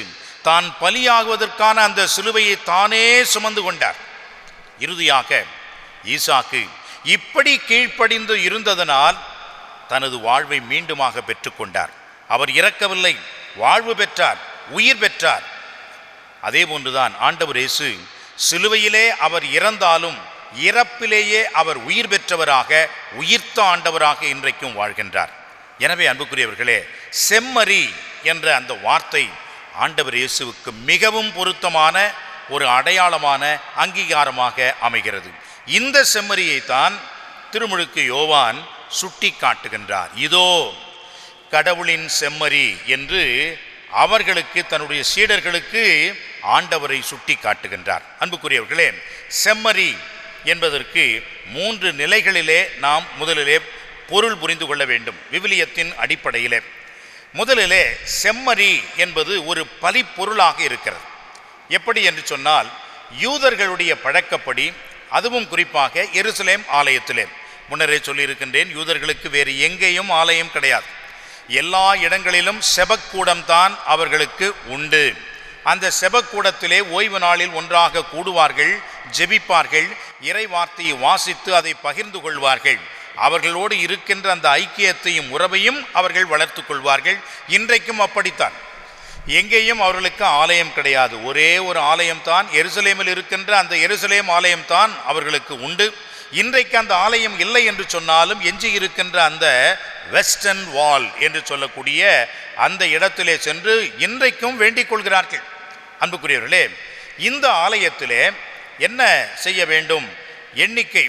தான் பலியாகுவதற்கான அந்த சிலுவையை தானே சுமந்து கொண்டார் இறுதியாக ஈசாக்கு இப்படி கீழ்ப்படிந்து இருந்ததனால் தனது வாழ்வை மீண்டுமாக பெற்றுக்கொண்டார் அவர் இறக்கவில்லை வாழ்வு பெற்றார் உயிர் பெற்றார் அதே போன்றுதான் ஆண்டவர் இயேசு சிலுவையிலே அவர் இறந்தாலும் இறப்பிலேயே அவர் உயிர் பெற்றவராக உயிர்த்த ஆண்டவராக இன்றைக்கும் வாழ்கின்றார் எனவே அன்புக்குரியவர்களே செம்மறி என்ற அந்த வார்த்தை ஆண்டவர் இயேசுவுக்கு மிகவும் பொருத்தமான ஒரு அடையாளமான அங்கீகாரமாக அமைகிறது இந்த செம்மறியை தான் திருமுழுக்கு யோவான் சுட்டி காட்டுகின்றார் இதோ கடவுளின் செம்மறி என்று அவர்களுக்கு தன்னுடைய சீடர்களுக்கு ஆண்டவரை சுட்டி காட்டுகின்றார் அன்புக்குரியவர்களே செம்மறி என்பதற்கு மூன்று நிலைகளிலே நாம் முதலிலே பொருள் புரிந்து கொள்ள வேண்டும் விவிலியத்தின் அடிப்படையிலே முதலிலே செம்மறி என்பது ஒரு பலிப்பொருளாக இருக்கிறது எப்படி என்று சொன்னால் யூதர்களுடைய பழக்கப்படி அதுவும் குறிப்பாக எருசலேம் ஆலயத்திலே முன்னரே சொல்லியிருக்கின்றேன் யூதர்களுக்கு வேறு எங்கேயும் ஆலயம் கிடையாது எல்லா இடங்களிலும் செபக்கூடம் தான் அவர்களுக்கு உண்டு அந்த செபக்கூடத்திலே ஓய்வு நாளில் ஒன்றாக கூடுவார்கள் ஜெபிப்பார்கள் இறை வார்த்தையை வாசித்து அதை பகிர்ந்து கொள்வார்கள் அவர்களோடு இருக்கின்ற அந்த ஐக்கியத்தையும் உறவையும் அவர்கள் வளர்த்து கொள்வார்கள் இன்றைக்கும் அப்படித்தான் எங்கேயும் அவர்களுக்கு ஆலயம் கிடையாது ஒரே ஒரு ஆலயம் தான் எருசலேமில் இருக்கின்ற அந்த எருசலேம் ஆலயம் தான் அவர்களுக்கு உண்டு இன்றைக்கு அந்த ஆலயம் இல்லை என்று சொன்னாலும் எஞ்சி இருக்கின்ற அந்த வெஸ்டர்ன் வால் என்று சொல்லக்கூடிய அந்த இடத்திலே சென்று இன்றைக்கும் வேண்டிக் கொள்கிறார்கள் அன்புக்குரியவர்களே இந்த ஆலயத்திலே என்ன செய்ய வேண்டும் எண்ணிக்கை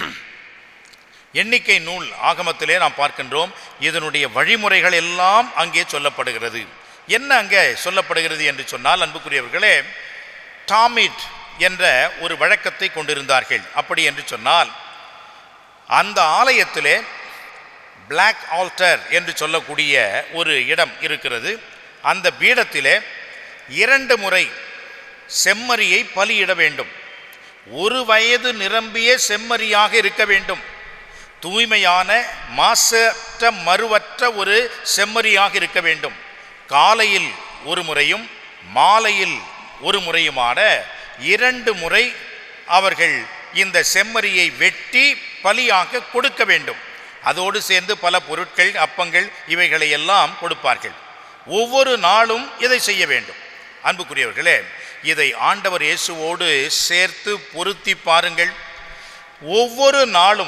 எண்ணிக்கை நூல் ஆகமத்திலே நாம் பார்க்கின்றோம் இதனுடைய வழிமுறைகள் எல்லாம் அங்கே சொல்லப்படுகிறது என்ன அங்கே சொல்லப்படுகிறது என்று சொன்னால் அன்புக்குரியவர்களே டாமிட் என்ற ஒரு வழக்கத்தை கொண்டிருந்தார்கள் அப்படி என்று சொன்னால் அந்த ஆலயத்திலே பிளாக் ஆல்டர் என்று சொல்லக்கூடிய ஒரு இடம் இருக்கிறது அந்த பீடத்திலே இரண்டு முறை செம்மறியை பலியிட வேண்டும் ஒரு வயது நிரம்பிய செம்மறியாக இருக்க வேண்டும் தூய்மையான மாசற்ற மறுவற்ற ஒரு செம்மறியாக இருக்க வேண்டும் காலையில் ஒரு முறையும் மாலையில் ஒரு முறையுமான இரண்டு முறை அவர்கள் இந்த செம்மறியை வெட்டி பலியாக கொடுக்க வேண்டும் அதோடு சேர்ந்து பல பொருட்கள் அப்பங்கள் இவைகளை எல்லாம் கொடுப்பார்கள் ஒவ்வொரு நாளும் இதை செய்ய வேண்டும் அன்புக்குரியவர்களே இதை ஆண்டவர் இயேசுவோடு சேர்த்து பொருத்தி பாருங்கள் ஒவ்வொரு நாளும்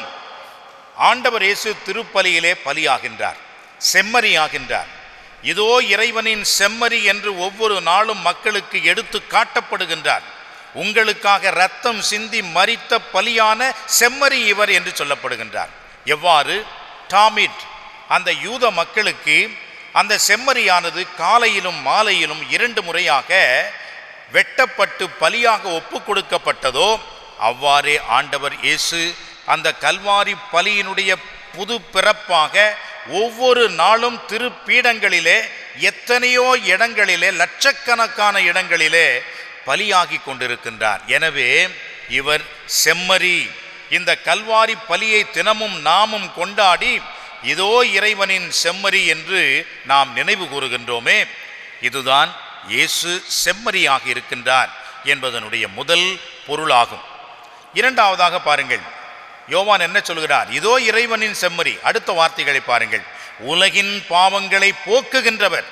ஆண்டவர் இயேசு திருப்பலியிலே பலியாகின்றார் செம்மறியாகின்றார் இதோ இறைவனின் செம்மறி என்று ஒவ்வொரு நாளும் மக்களுக்கு எடுத்து காட்டப்படுகின்றார் உங்களுக்காக ரத்தம் சிந்தி மரித்த பலியான செம்மறி இவர் என்று சொல்லப்படுகின்றார் எவ்வாறு டாமிட் அந்த யூத மக்களுக்கு அந்த செம்மறியானது காலையிலும் மாலையிலும் இரண்டு முறையாக வெட்டப்பட்டு பலியாக ஒப்பு கொடுக்கப்பட்டதோ அவ்வாறே ஆண்டவர் இயேசு அந்த கல்வாரி பலியினுடைய புது பிறப்பாக ஒவ்வொரு நாளும் திருப்பீடங்களிலே எத்தனையோ இடங்களிலே லட்சக்கணக்கான இடங்களிலே பலியாகி கொண்டிருக்கின்றார் எனவே இவர் செம்மறி இந்த கல்வாரி பலியை தினமும் நாமும் கொண்டாடி இதோ இறைவனின் செம்மறி என்று நாம் நினைவு கூறுகின்றோமே இதுதான் இயேசு செம்மறியாக இருக்கின்றார் என்பதனுடைய முதல் பொருளாகும் இரண்டாவதாக பாருங்கள் யோவான் என்ன சொல்கிறார் இதோ இறைவனின் செம்மறி அடுத்த வார்த்தைகளை பாருங்கள் உலகின் பாவங்களை போக்குகின்றவர்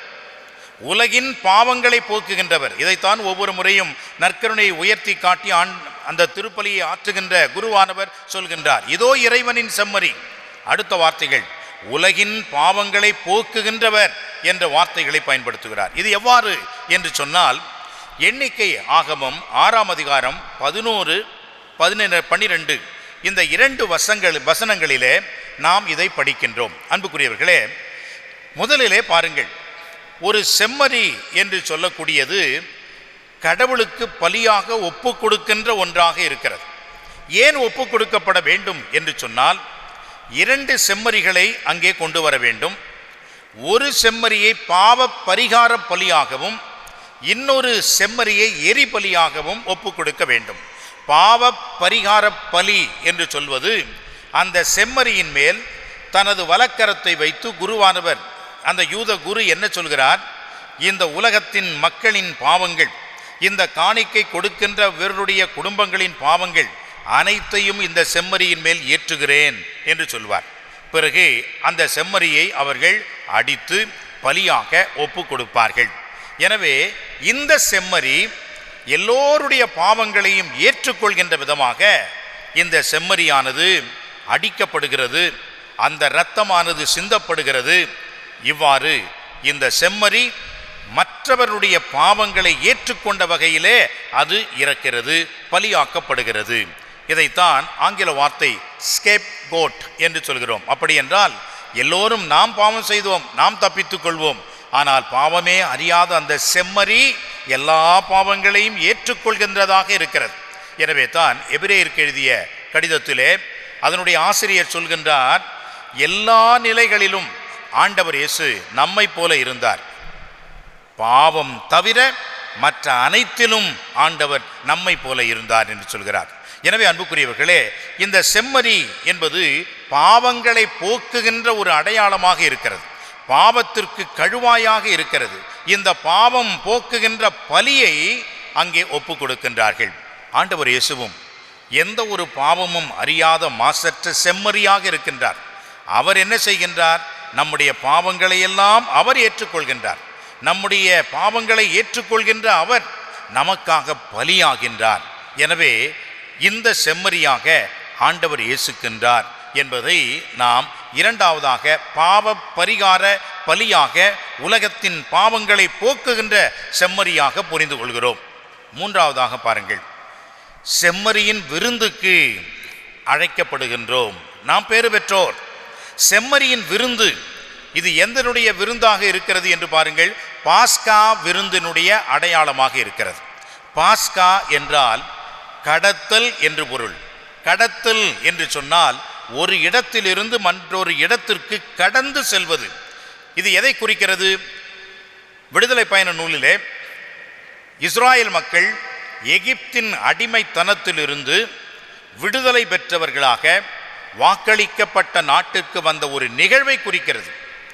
உலகின் பாவங்களை போக்குகின்றவர் இதைத்தான் ஒவ்வொரு முறையும் நற்கருணையை உயர்த்தி காட்டி ஆண் அந்த திருப்பலியை ஆற்றுகின்ற குருவானவர் சொல்கின்றார் இதோ இறைவனின் செம்மறி அடுத்த வார்த்தைகள் உலகின் பாவங்களை போக்குகின்றவர் என்ற வார்த்தைகளை பயன்படுத்துகிறார் இது எவ்வாறு என்று சொன்னால் எண்ணிக்கை ஆகமம் ஆறாம் அதிகாரம் பதினோரு பதினெண்டு பன்னிரெண்டு இந்த இரண்டு வசங்கள் வசனங்களிலே நாம் இதை படிக்கின்றோம் அன்புக்குரியவர்களே முதலிலே பாருங்கள் ஒரு செம்மறி என்று சொல்லக்கூடியது கடவுளுக்கு பலியாக ஒப்பு கொடுக்கின்ற ஒன்றாக இருக்கிறது ஏன் ஒப்பு கொடுக்கப்பட வேண்டும் என்று சொன்னால் இரண்டு செம்மறிகளை அங்கே கொண்டு வர வேண்டும் ஒரு செம்மறியை பாவ பரிகார பலியாகவும் இன்னொரு செம்மறியை எரி பலியாகவும் ஒப்பு கொடுக்க வேண்டும் பாவ பரிகார பலி என்று சொல்வது அந்த செம்மறியின் மேல் தனது வலக்கரத்தை வைத்து குருவானவர் அந்த யூத குரு என்ன சொல்கிறார் இந்த உலகத்தின் மக்களின் பாவங்கள் இந்த காணிக்கை கொடுக்கின்ற இவருடைய குடும்பங்களின் பாவங்கள் அனைத்தையும் இந்த செம்மறியின் மேல் ஏற்றுகிறேன் என்று சொல்வார் பிறகு அந்த செம்மறியை அவர்கள் அடித்து பலியாக ஒப்பு கொடுப்பார்கள் எனவே இந்த செம்மறி எல்லோருடைய பாவங்களையும் ஏற்றுக்கொள்கின்ற விதமாக இந்த செம்மறியானது அடிக்கப்படுகிறது அந்த இரத்தமானது சிந்தப்படுகிறது இவ்வாறு இந்த செம்மறி மற்றவருடைய பாவங்களை ஏற்றுக்கொண்ட வகையிலே அது இறக்கிறது பலியாக்கப்படுகிறது இதைத்தான் ஆங்கில வார்த்தை ஸ்கேப் கோட் என்று சொல்கிறோம் அப்படி என்றால் எல்லோரும் நாம் பாவம் செய்தோம் நாம் தப்பித்துக் கொள்வோம் ஆனால் பாவமே அறியாத அந்த செம்மறி எல்லா பாவங்களையும் ஏற்றுக்கொள்கின்றதாக இருக்கிறது எனவே தான் எபிரேயருக்கு எழுதிய கடிதத்திலே அதனுடைய ஆசிரியர் சொல்கின்றார் எல்லா நிலைகளிலும் ஆண்டவர் இயேசு நம்மை போல இருந்தார் பாவம் தவிர மற்ற அனைத்திலும் ஆண்டவர் நம்மை போல இருந்தார் என்று சொல்கிறார் எனவே அன்புக்குரியவர்களே இந்த செம்மறி என்பது பாவங்களை போக்குகின்ற ஒரு அடையாளமாக இருக்கிறது பாவத்திற்கு கழுவாயாக இருக்கிறது இந்த பாவம் போக்குகின்ற பலியை அங்கே ஒப்பு கொடுக்கின்றார்கள் ஆண்டவர் இயேசுவும் எந்த ஒரு பாவமும் அறியாத மாசற்ற செம்மறியாக இருக்கின்றார் அவர் என்ன செய்கின்றார் நம்முடைய பாவங்களை எல்லாம் அவர் ஏற்றுக்கொள்கின்றார் நம்முடைய பாவங்களை ஏற்றுக்கொள்கின்ற அவர் நமக்காக பலியாகின்றார் எனவே இந்த செம்மறியாக ஆண்டவர் இயேசுக்கின்றார் என்பதை நாம் இரண்டாவதாக பாவ பரிகார பலியாக உலகத்தின் பாவங்களை போக்குகின்ற செம்மறியாக புரிந்து கொள்கிறோம் மூன்றாவதாக பாருங்கள் செம்மறியின் விருந்துக்கு அழைக்கப்படுகின்றோம் நாம் பேறு பெற்றோர் செம்மறியின் விருந்து இது எந்தனுடைய விருந்தாக இருக்கிறது என்று பாருங்கள் பாஸ்கா விருந்தினுடைய அடையாளமாக இருக்கிறது பாஸ்கா என்றால் கடத்தல் என்று பொருள் கடத்தல் என்று சொன்னால் ஒரு இடத்திலிருந்து மற்றொரு இடத்திற்கு கடந்து செல்வது இது எதை குறிக்கிறது விடுதலை பயண நூலிலே இஸ்ராயல் மக்கள் எகிப்தின் அடிமைத்தனத்திலிருந்து விடுதலை பெற்றவர்களாக வாக்களிக்கப்பட்ட நாட்டிற்கு வந்த ஒரு நிகழ்வை குறிக்கிறது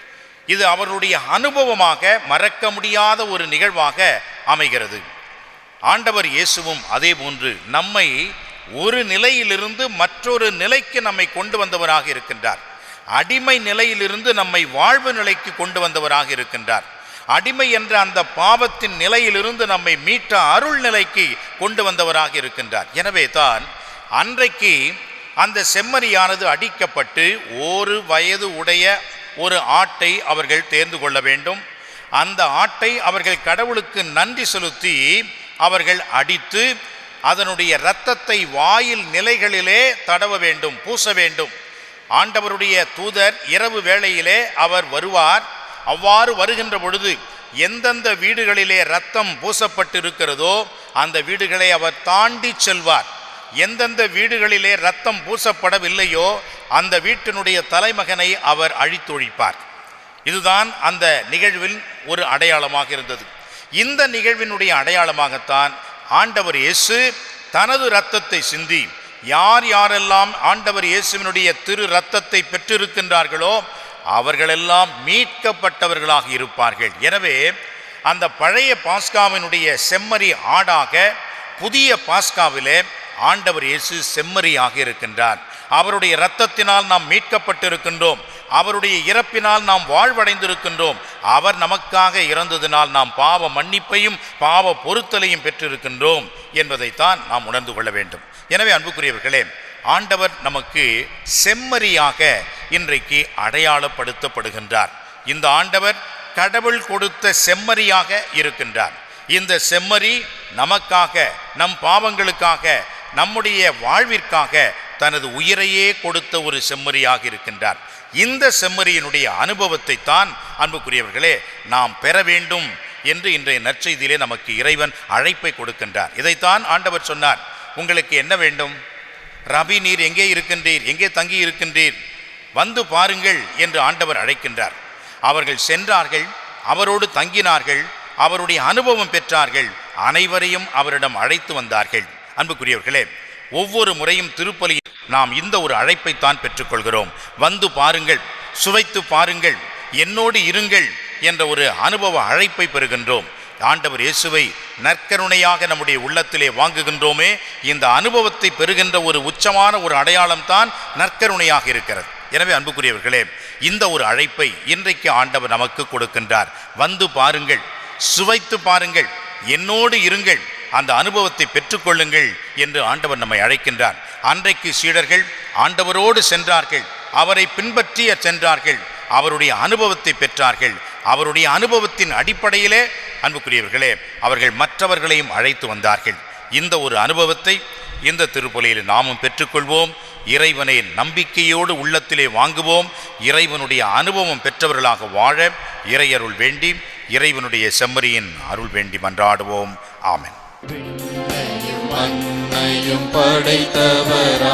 இது அவர்களுடைய அனுபவமாக மறக்க முடியாத ஒரு நிகழ்வாக அமைகிறது ஆண்டவர் இயேசுவும் அதே போன்று நம்மை ஒரு நிலையிலிருந்து மற்றொரு நிலைக்கு நம்மை கொண்டு வந்தவராக இருக்கின்றார் அடிமை நிலையிலிருந்து நம்மை வாழ்வு நிலைக்கு கொண்டு வந்தவராக இருக்கின்றார் அடிமை என்ற அந்த பாவத்தின் நிலையிலிருந்து நம்மை மீட்ட அருள் நிலைக்கு கொண்டு வந்தவராக இருக்கின்றார் எனவே தான் அன்றைக்கு அந்த செம்மறியானது அடிக்கப்பட்டு ஒரு வயது உடைய ஒரு ஆட்டை அவர்கள் தேர்ந்து கொள்ள வேண்டும் அந்த ஆட்டை அவர்கள் கடவுளுக்கு நன்றி செலுத்தி அவர்கள் அடித்து அதனுடைய இரத்தத்தை வாயில் நிலைகளிலே தடவ வேண்டும் பூச வேண்டும் ஆண்டவருடைய தூதர் இரவு வேளையிலே அவர் வருவார் அவ்வாறு வருகின்ற பொழுது எந்தெந்த வீடுகளிலே ரத்தம் பூசப்பட்டிருக்கிறதோ அந்த வீடுகளை அவர் தாண்டி செல்வார் எந்தெந்த வீடுகளிலே ரத்தம் பூசப்படவில்லையோ அந்த வீட்டினுடைய தலைமகனை அவர் அழித்தொழிப்பார் இதுதான் அந்த நிகழ்வின் ஒரு அடையாளமாக இருந்தது இந்த நிகழ்வினுடைய அடையாளமாகத்தான் ஆண்டவர் இயேசு தனது இரத்தத்தை சிந்தி யார் யாரெல்லாம் ஆண்டவர் இயேசுவினுடைய திரு இரத்தத்தை பெற்றிருக்கின்றார்களோ அவர்களெல்லாம் மீட்கப்பட்டவர்களாக இருப்பார்கள் எனவே அந்த பழைய பாஸ்காவினுடைய செம்மறி ஆடாக புதிய பாஸ்காவிலே ஆண்டவர் இயேசு செம்மறியாக இருக்கின்றார் அவருடைய இரத்தத்தினால் நாம் மீட்கப்பட்டிருக்கின்றோம் அவருடைய இறப்பினால் நாம் வாழ்வடைந்திருக்கின்றோம் அவர் நமக்காக இறந்ததினால் நாம் பாவ மன்னிப்பையும் பாவ பொருத்தலையும் பெற்றிருக்கின்றோம் என்பதைத்தான் நாம் உணர்ந்து கொள்ள வேண்டும் எனவே அன்புக்குரியவர்களே ஆண்டவர் நமக்கு செம்மறியாக இன்றைக்கு அடையாளப்படுத்தப்படுகின்றார் இந்த ஆண்டவர் கடவுள் கொடுத்த செம்மறியாக இருக்கின்றார் இந்த செம்மறி நமக்காக நம் பாவங்களுக்காக நம்முடைய வாழ்விற்காக தனது உயிரையே கொடுத்த ஒரு செம்மறியாக இருக்கின்றார் இந்த செம்மறியினுடைய அனுபவத்தை தான் அன்புக்குரியவர்களே நாம் பெற வேண்டும் என்று இன்றைய நற்செய்தியிலே நமக்கு இறைவன் அழைப்பை கொடுக்கின்றார் இதைத்தான் ஆண்டவர் சொன்னார் உங்களுக்கு என்ன வேண்டும் ரபி நீர் எங்கே இருக்கின்றீர் எங்கே தங்கி இருக்கின்றீர் வந்து பாருங்கள் என்று ஆண்டவர் அழைக்கின்றார் அவர்கள் சென்றார்கள் அவரோடு தங்கினார்கள் அவருடைய அனுபவம் பெற்றார்கள் அனைவரையும் அவரிடம் அழைத்து வந்தார்கள் அன்புக்குரியவர்களே ஒவ்வொரு முறையும் திருப்பலியில் நாம் இந்த ஒரு அழைப்பைத்தான் பெற்றுக்கொள்கிறோம் வந்து பாருங்கள் சுவைத்து பாருங்கள் என்னோடு இருங்கள் என்ற ஒரு அனுபவ அழைப்பை பெறுகின்றோம் ஆண்டவர் இயேசுவை நற்கருணையாக நம்முடைய உள்ளத்திலே வாங்குகின்றோமே இந்த அனுபவத்தை பெறுகின்ற ஒரு உச்சமான ஒரு அடையாளம் தான் நற்கருணையாக இருக்கிறது எனவே அன்புக்குரியவர்களே இந்த ஒரு அழைப்பை இன்றைக்கு ஆண்டவர் நமக்கு கொடுக்கின்றார் வந்து பாருங்கள் சுவைத்து பாருங்கள் என்னோடு இருங்கள் அந்த அனுபவத்தை பெற்றுக்கொள்ளுங்கள் என்று ஆண்டவர் நம்மை அழைக்கின்றார் அன்றைக்கு சீடர்கள் ஆண்டவரோடு சென்றார்கள் அவரை பின்பற்றிய சென்றார்கள் அவருடைய அனுபவத்தை பெற்றார்கள் அவருடைய அனுபவத்தின் அடிப்படையிலே அன்புக்குரியவர்களே அவர்கள் மற்றவர்களையும் அழைத்து வந்தார்கள் இந்த ஒரு அனுபவத்தை இந்த திருப்பலியில் நாமும் பெற்றுக்கொள்வோம் இறைவனை நம்பிக்கையோடு உள்ளத்திலே வாங்குவோம் இறைவனுடைய அனுபவம் பெற்றவர்களாக வாழ இறையருள் வேண்டி இறைவனுடைய செம்மறியின் அருள் வேண்டி மன்றாடுவோம் ஆமென் மண்ணையும் படைத்தவரா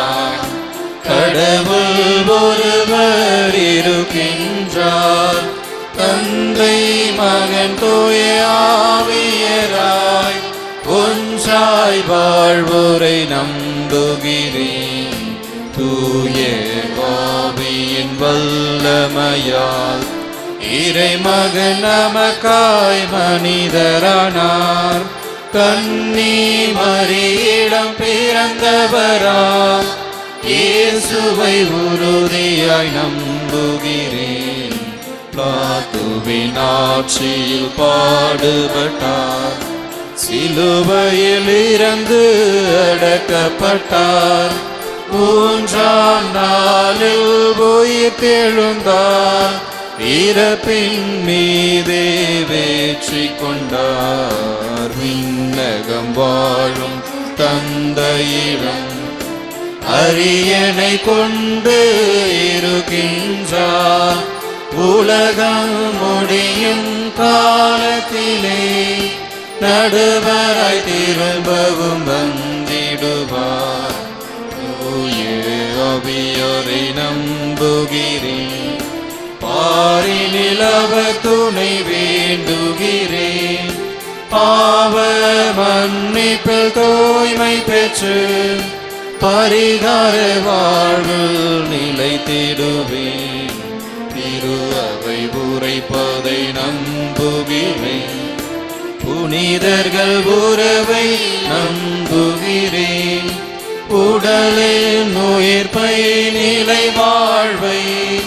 கடவுள் ஒருவர் இருக்கின்றார் தந்தை மகன் தூய ஆவியராய் ஒன்றாய் வாழ்வோரை நம்புகிறேன் தூய ஆவியின் வல்லமையால் இறைமகன் நமக்காய் மனிதரானார் கண்ணி மறியிடம் பிறந்தவராம் இயேசுவை உறுதியாய் நம்புகிறேன் பிளாத்துவின் ஆட்சியில் பாடுபட்டார் சிலுவையில் இறந்து அடக்கப்பட்டார் மூன்றாம் நாளில் உயிர் தெழுந்தார் இறப்பின் மீதே வெற்றி கொண்டார் விண்ணகம் வாழும் தந்தையிடம் அரியணை கொண்டு இருக்கின்றார் உலகம் முடியும் காலத்திலே நடுவராய் திரும்பவும் வந்திடுவார் தூய அபியோரை நம்புகிறேன் பாரினில் அவர் துணை வேண்டுகிறேன் பாவ மன்னிப்பில் தூய்மை பெற்று பரிகார வாழ்வு நிலைத்திடுவேன் திரு அவை உரைப்பதை நம்புகிறேன் புனிதர்கள் உறவை நம்புகிறேன் உடலின் உயிர்ப்பை நிலை வாழ்வை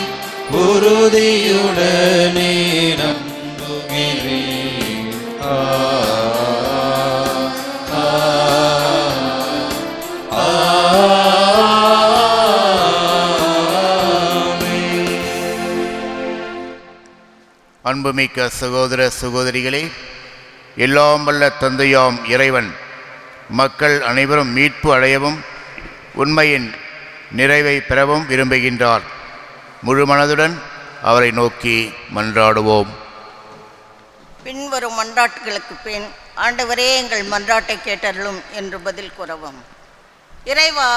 உறுதியுடனே நம்புகிறேன் ஆ, ஆ, ஆமென். அன்புமிக்க சகோதர சகோதரிகளே எல்லாம் வல்ல தந்தையாம் இறைவன் மக்கள் அனைவரும் மீட்பு அடையவும் உண்மையின் நிறைவை பெறவும் விரும்புகின்றார் முழு மனதுடன் அவரை நோக்கி மன்றாடுவோம் பின்வரும் மன்றாட்டுகளுக்கு பின் ஆண்டவரே எங்கள் மன்றாட்டை கேட்டருளும் என்று பதில் கூறவும் இறைவா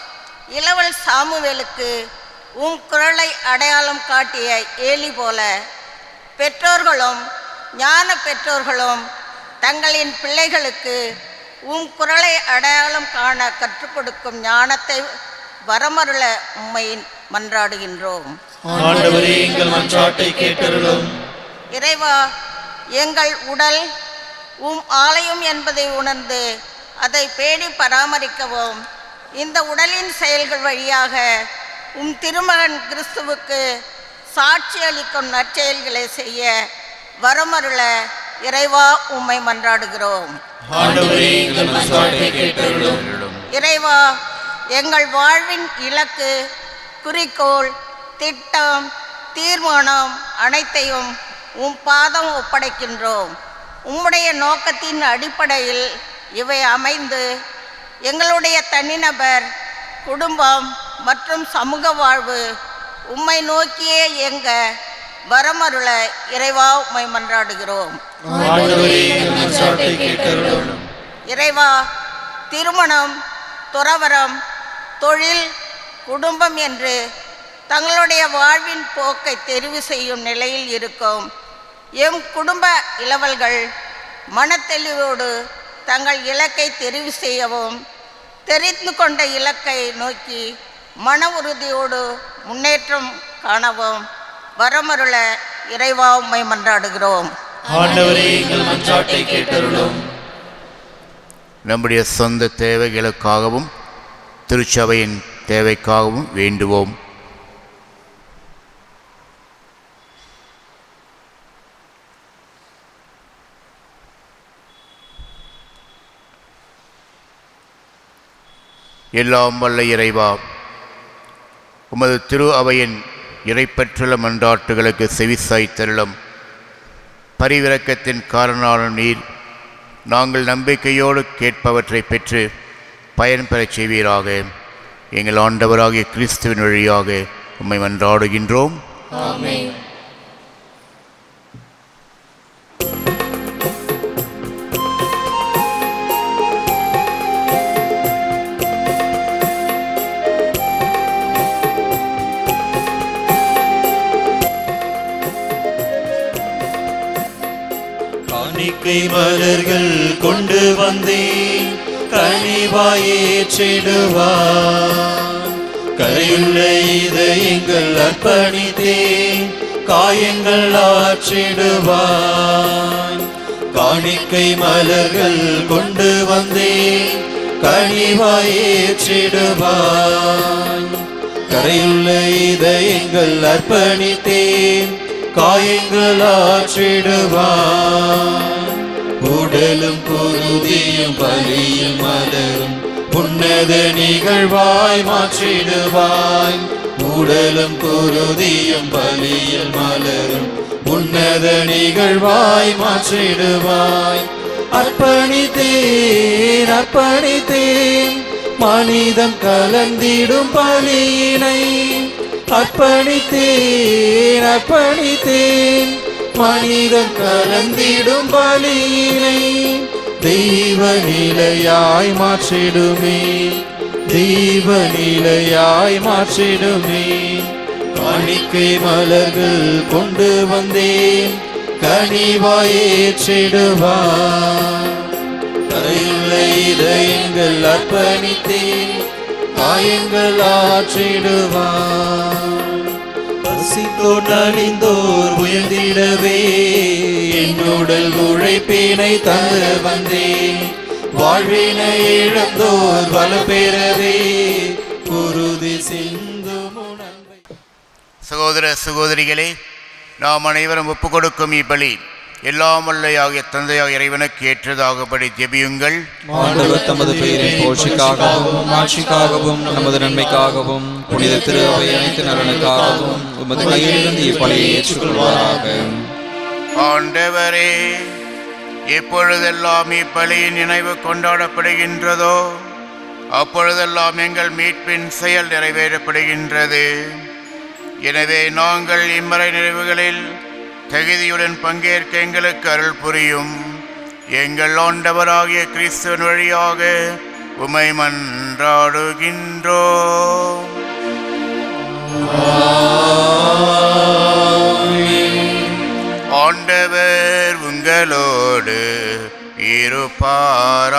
இளவல் சாமுவேலுக்கு உம் குரலை அடையாளம் காட்டிய ஏலி போல பெற்றோர்களும் ஞான பெற்றோர்களும் தங்களின் பிள்ளைகளுக்கு உம் குரலை அடையாளம் காண கற்றுக் கொடுக்கும் ஞானத்தை வரமருள உம்மை மன்றாடுகின்றோம் ஆண்டவரே எங்கள் மன்றாட்டை கேட்டருளும் இறைவா எங்கள் உடல் உம் ஆலயம் என்பதை உணர்ந்து அதை பேணி பராமரிக்கவும் இந்த உடலின் செயல்கள் வழியாக உம் திருமகன் கிறிஸ்துவுக்கு சாட்சி அளிக்கும் நற்செயல்களை செய்ய வரமருள இறைவா உம்மை மன்றாடுகிறோம் ஆண்டவரே எங்கள் மன்றாட்டை கேட்டருளும் இறைவா எங்கள் வாழ்வின் இலக்கு குறிக்கோள் திட்டம் தீர்மானம் அனைத்தையும் உம் பாதம் ஒப்படைக்கின்றோம் உம்முடைய நோக்கத்தின் அடிப்படையில் இவை அமைந்து எங்களுடைய தனிநபர் குடும்பம் மற்றும் சமூக வாழ்வு உம்மை நோக்கியே இயங்க வரமருள இறைவா உம்மை மன்றாடுகிறோம் ஆண்டவரே எங்கள் மன்றாட்டை கேட்டருளும் இறைவா திருமணம் துறவரம் தொழில் குடும்பம் என்று தங்களுடைய வாழ்வின் போக்கை தெரிவு செய்யும் நிலையில் இருக்கும் எம் குடும்ப இளவல்கள் மனத்தெளிவோடு தங்கள் இலக்கை தெரிவு செய்யவும் தெரிந்து கொண்ட இலக்கை நோக்கி மன உறுதியோடு முன்னேற்றம் காணவும் வரமருள இறைவா உம்மை மன்றாடுகிறோம் ஆண்டவரே எங்கள் மன்றாட்டை கேட்டருளும் நம்முடைய சொந்த தேவைகளுக்காகவும் திருச்சபையின் தேவைக்காகவும் வேண்டுவோம் எல்லாம் வல்ல இறைவா உமது திரு அவையின் இறைப்பற்றுள்ள மன்றாட்டுகளுக்கு செவிசாய்த்தருளும் பரிவிரக்கத்தின் காரணான நீர் நாங்கள் நம்பிக்கையோடு கேட்பவற்றை பெற்று பயன் பெறச் செய்வீராக எங்கள் ஆண்டவராகிய கிறிஸ்துவின் வழியாக உம்மை மன்றாடுகின்றோம் ஆமென் காணிக்கை மலர்கள் கொண்டு வந்தேன் கனிவாயேற்றிடுவார் கரையுள்ள இதயங்கள் அர்ப்பணித்தேன் காயங்கள் ஆற்றிடுவான் காணிக்கை மலர்கள் கொண்டு வந்தேன் கனிவாயேற்றிடுவான் கரையுள்ள இதயங்கள் அர்ப்பணித்தேன் காயங்கள் ஆற்றிடுவான் உடலும் குருதியும் பலியும் மலரும் உன்னத நிகழ்வாய் மாற்றிடுவாய் உடலும் குருதியும் பலியில் மலரும் உன்னத நிகழ்வாய் மாற்றிடுவாய் அர்ப்பணித்தேன் அர்ப்பணித்தேன் மனிதம் கலந்திடும் பலியினை அர்ப்பணித்தேன் அர்ப்பணித்தேன் மனிதம் கலந்திடும் பலியினை தெய்வ நிலையாய் மாற்றிடுமே தெய்வ நிலையாய் மாற்றிடுமே காணிக்கை மலர்கள் கொண்டு வந்தேன் கனிவாயேற்றிடுவான் கரையுள்ள இதயங்கள் அர்ப்பணித்தேன் காயங்கள் ஆற்றிடுவான் பசித்தோர் நலிந்தோர் உயர்ந்திடவே என்னுடல் உழைப்பினை தந்து வந்தேன் வாழ்வினை இழந்தோர் வல பெறவே குருதி சிந்தும் உணர்வை சகோதர சகோதரிகளே நாம் அனைவரும் ஒப்புக் கொடுக்கும் இப்பலி எல்லாம் வல்லையாகிய தந்தையாக இறைவனுக்கு ஏற்றதாகபடி ஜெபியுங்கள் ஆண்டவர் தமது பெயரின் போஷிக்காகவும் ஆட்சிக்காகவும் நமது நன்மைக்காகவும் புனித திரு அவை அனைத்து நலனுக்காகவும் உமது கையிலிருந்து இப்பலியை ஏற்றுக்கொள்வாராக ஆண்டவரே எப்பொழுதெல்லாம் இப்பலியின் நினைவு கொண்டாடப்படுகின்றதோ அப்பொழுதெல்லாம் எங்கள் மீட்பின் செயல் நிறைவேறப்படுகின்றது எனவே நாங்கள் இம்மறை நிறைவுகளில் தகுதியுடன் பங்கேற்க எங்களுக்கு அருள் புரியும் எங்கள் ஆண்டவராகிய கிறிஸ்துவின் வழியாக உமை மன்றாடுகின்றோம் ஆண்டவர் உங்களோடு இருப்பாராக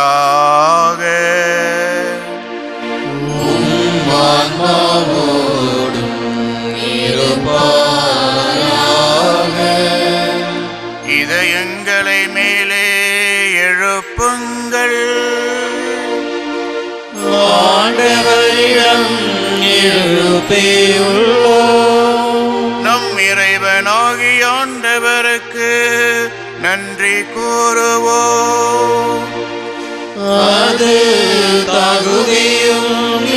இதயங்களை மேலே எழுப்புங்கள் ஆண்டவரிடம் எழுப்பியுள்ளோம் நம் இறைவனாகிய ஆண்டவருக்கு நன்றி கூறுவோம் அது தகுதியும்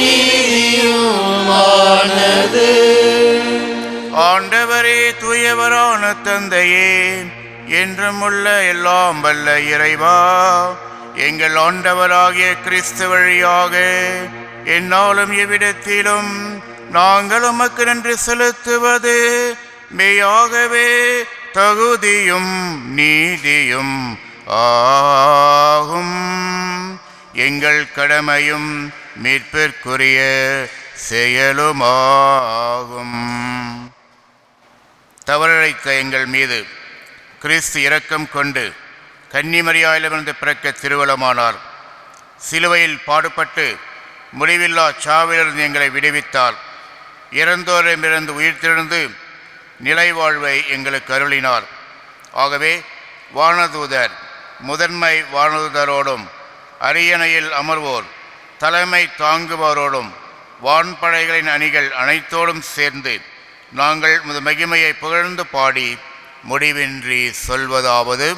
நீதியுமானது ஆண்டவரே தூயவரான தந்தையே என்றும் உள்ள எல்லாம் வல்ல இறைவா எங்கள் ஆண்டவராகிய கிறிஸ்து வழியாக என்னாலும் எவ்விடத்திலும் நாங்கள் உமக்கு நன்றி செலுத்துவது மெய்யாகவே தகுதியும் நீதியும் ஆகும் எங்கள் கடமையும் மீட்பிற்குரிய செயலுமாகும் தவறிழைத்த எங்கள் மீது கிறிஸ்து இரக்கம் கொண்டு கன்னிமரியாயிலிருந்து பிறக்க திருவலமானார் சிலுவையில் பாடுபட்டு முடிவில்லா சாவிலிருந்து எங்களை விடுவித்தார் இறந்தோரிடமிருந்து உயிர்த்தெழுந்து நிலைவாழ்வை எங்களுக்கு அருளினார் ஆகவே வானதூதர் முதன்மை வானதூதரோடும் அரியணையில் அமர்வோர் தலைமை தாங்குபவரோடும் வான்படைகளின் அணிகள் அனைத்தோடும் சேர்ந்து நாங்கள் முது மகிமையை புகழ்ந்து பாடி முடிவின்றி சொல்வதாவது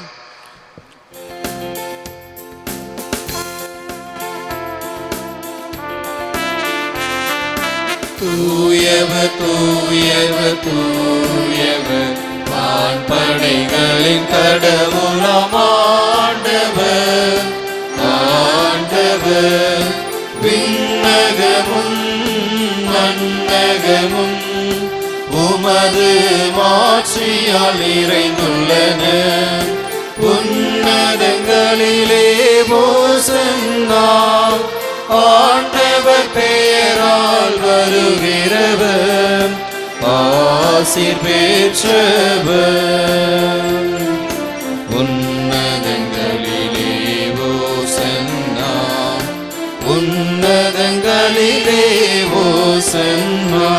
தூயவர் தூயவர் தூயவர் வான்படைகளின் கடவுளாம் ஆண்டவர் ஆண்டவர் விண்ணகமும் மன்னகமும் உமது மாட்சியால் நிறைந்துள்ளன உன்னதங்களிலே ஓசன்னா ஆண்டவர் பெயரால் வருகிறவர் ஆசிர் பெற்றவர் உன்னதங்களிலே ஓசன்னா உன்னதங்களிலே ஓசன்னா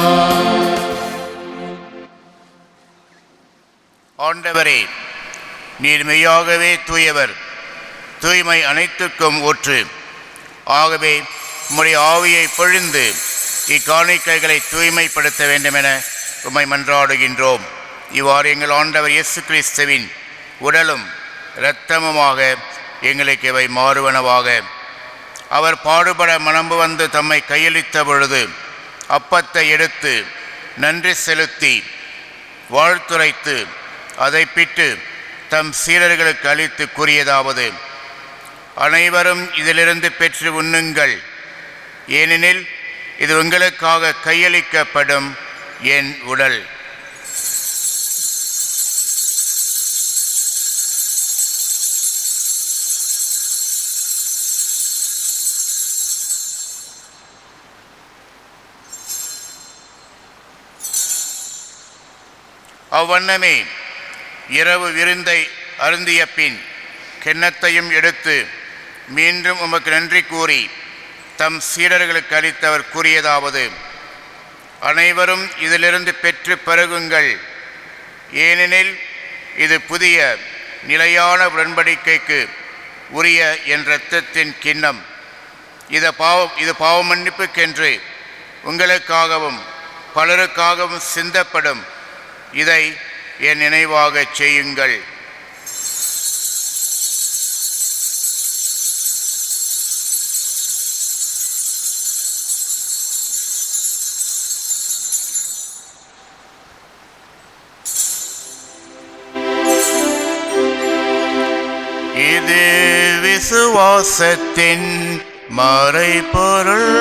ஆண்டவரே நீர் மெய்யாகவே தூயவர் தூய்மை அனைத்துக்கும் ஊற்று ஆகவே உம்முடைய ஆவியை பொழிந்து இக்காணிக்கைகளை தூய்மைப்படுத்த வேண்டுமென உம்மை மன்றாடுகின்றோம் இவ்வாறு எங்கள் ஆண்டவர் இயேசு கிறிஸ்துவின் உடலும் இரத்தமுமாக எங்களுக்கு இவை மாறுவனவாக அவர் பாடுபட மனம்பு வந்து தம்மை கையளித்த பொழுது அப்பத்தை எடுத்து நன்றி செலுத்தி வாழ்த்துரைத்து அதை பிட்டு தம் சீடர்களுக்கு அளித்து கூறியதாவது அனைவரும் இதிலிருந்து பெற்று உண்ணுங்கள் ஏனெனில் இது உங்களுக்காக கையளிக்கப்படும் என் உடல் அவ்வண்ணமே இரவு விருந்தை அருந்திய பின் கிண்ணத்தையும் எடுத்து மீண்டும் உமக்கு நன்றி கூறி தம் சீடர்களுக்கு அளித்தவர் கூறியதாவது அனைவரும் இதிலிருந்து பெற்று பருகுங்கள் ஏனெனில் இது புதிய நிலையான உடன்படிக்கைக்கு உரிய என் இரத்தத்தின் கிண்ணம் இது பாவ இது பாவ மன்னிப்புக்கென்று உங்களுக்காகவும் பலருக்காகவும் சிந்தப்படும் இதை என் நினைவாகச் செய்யுங்கள் இது விசுவாசத்தின் மறைபொருள்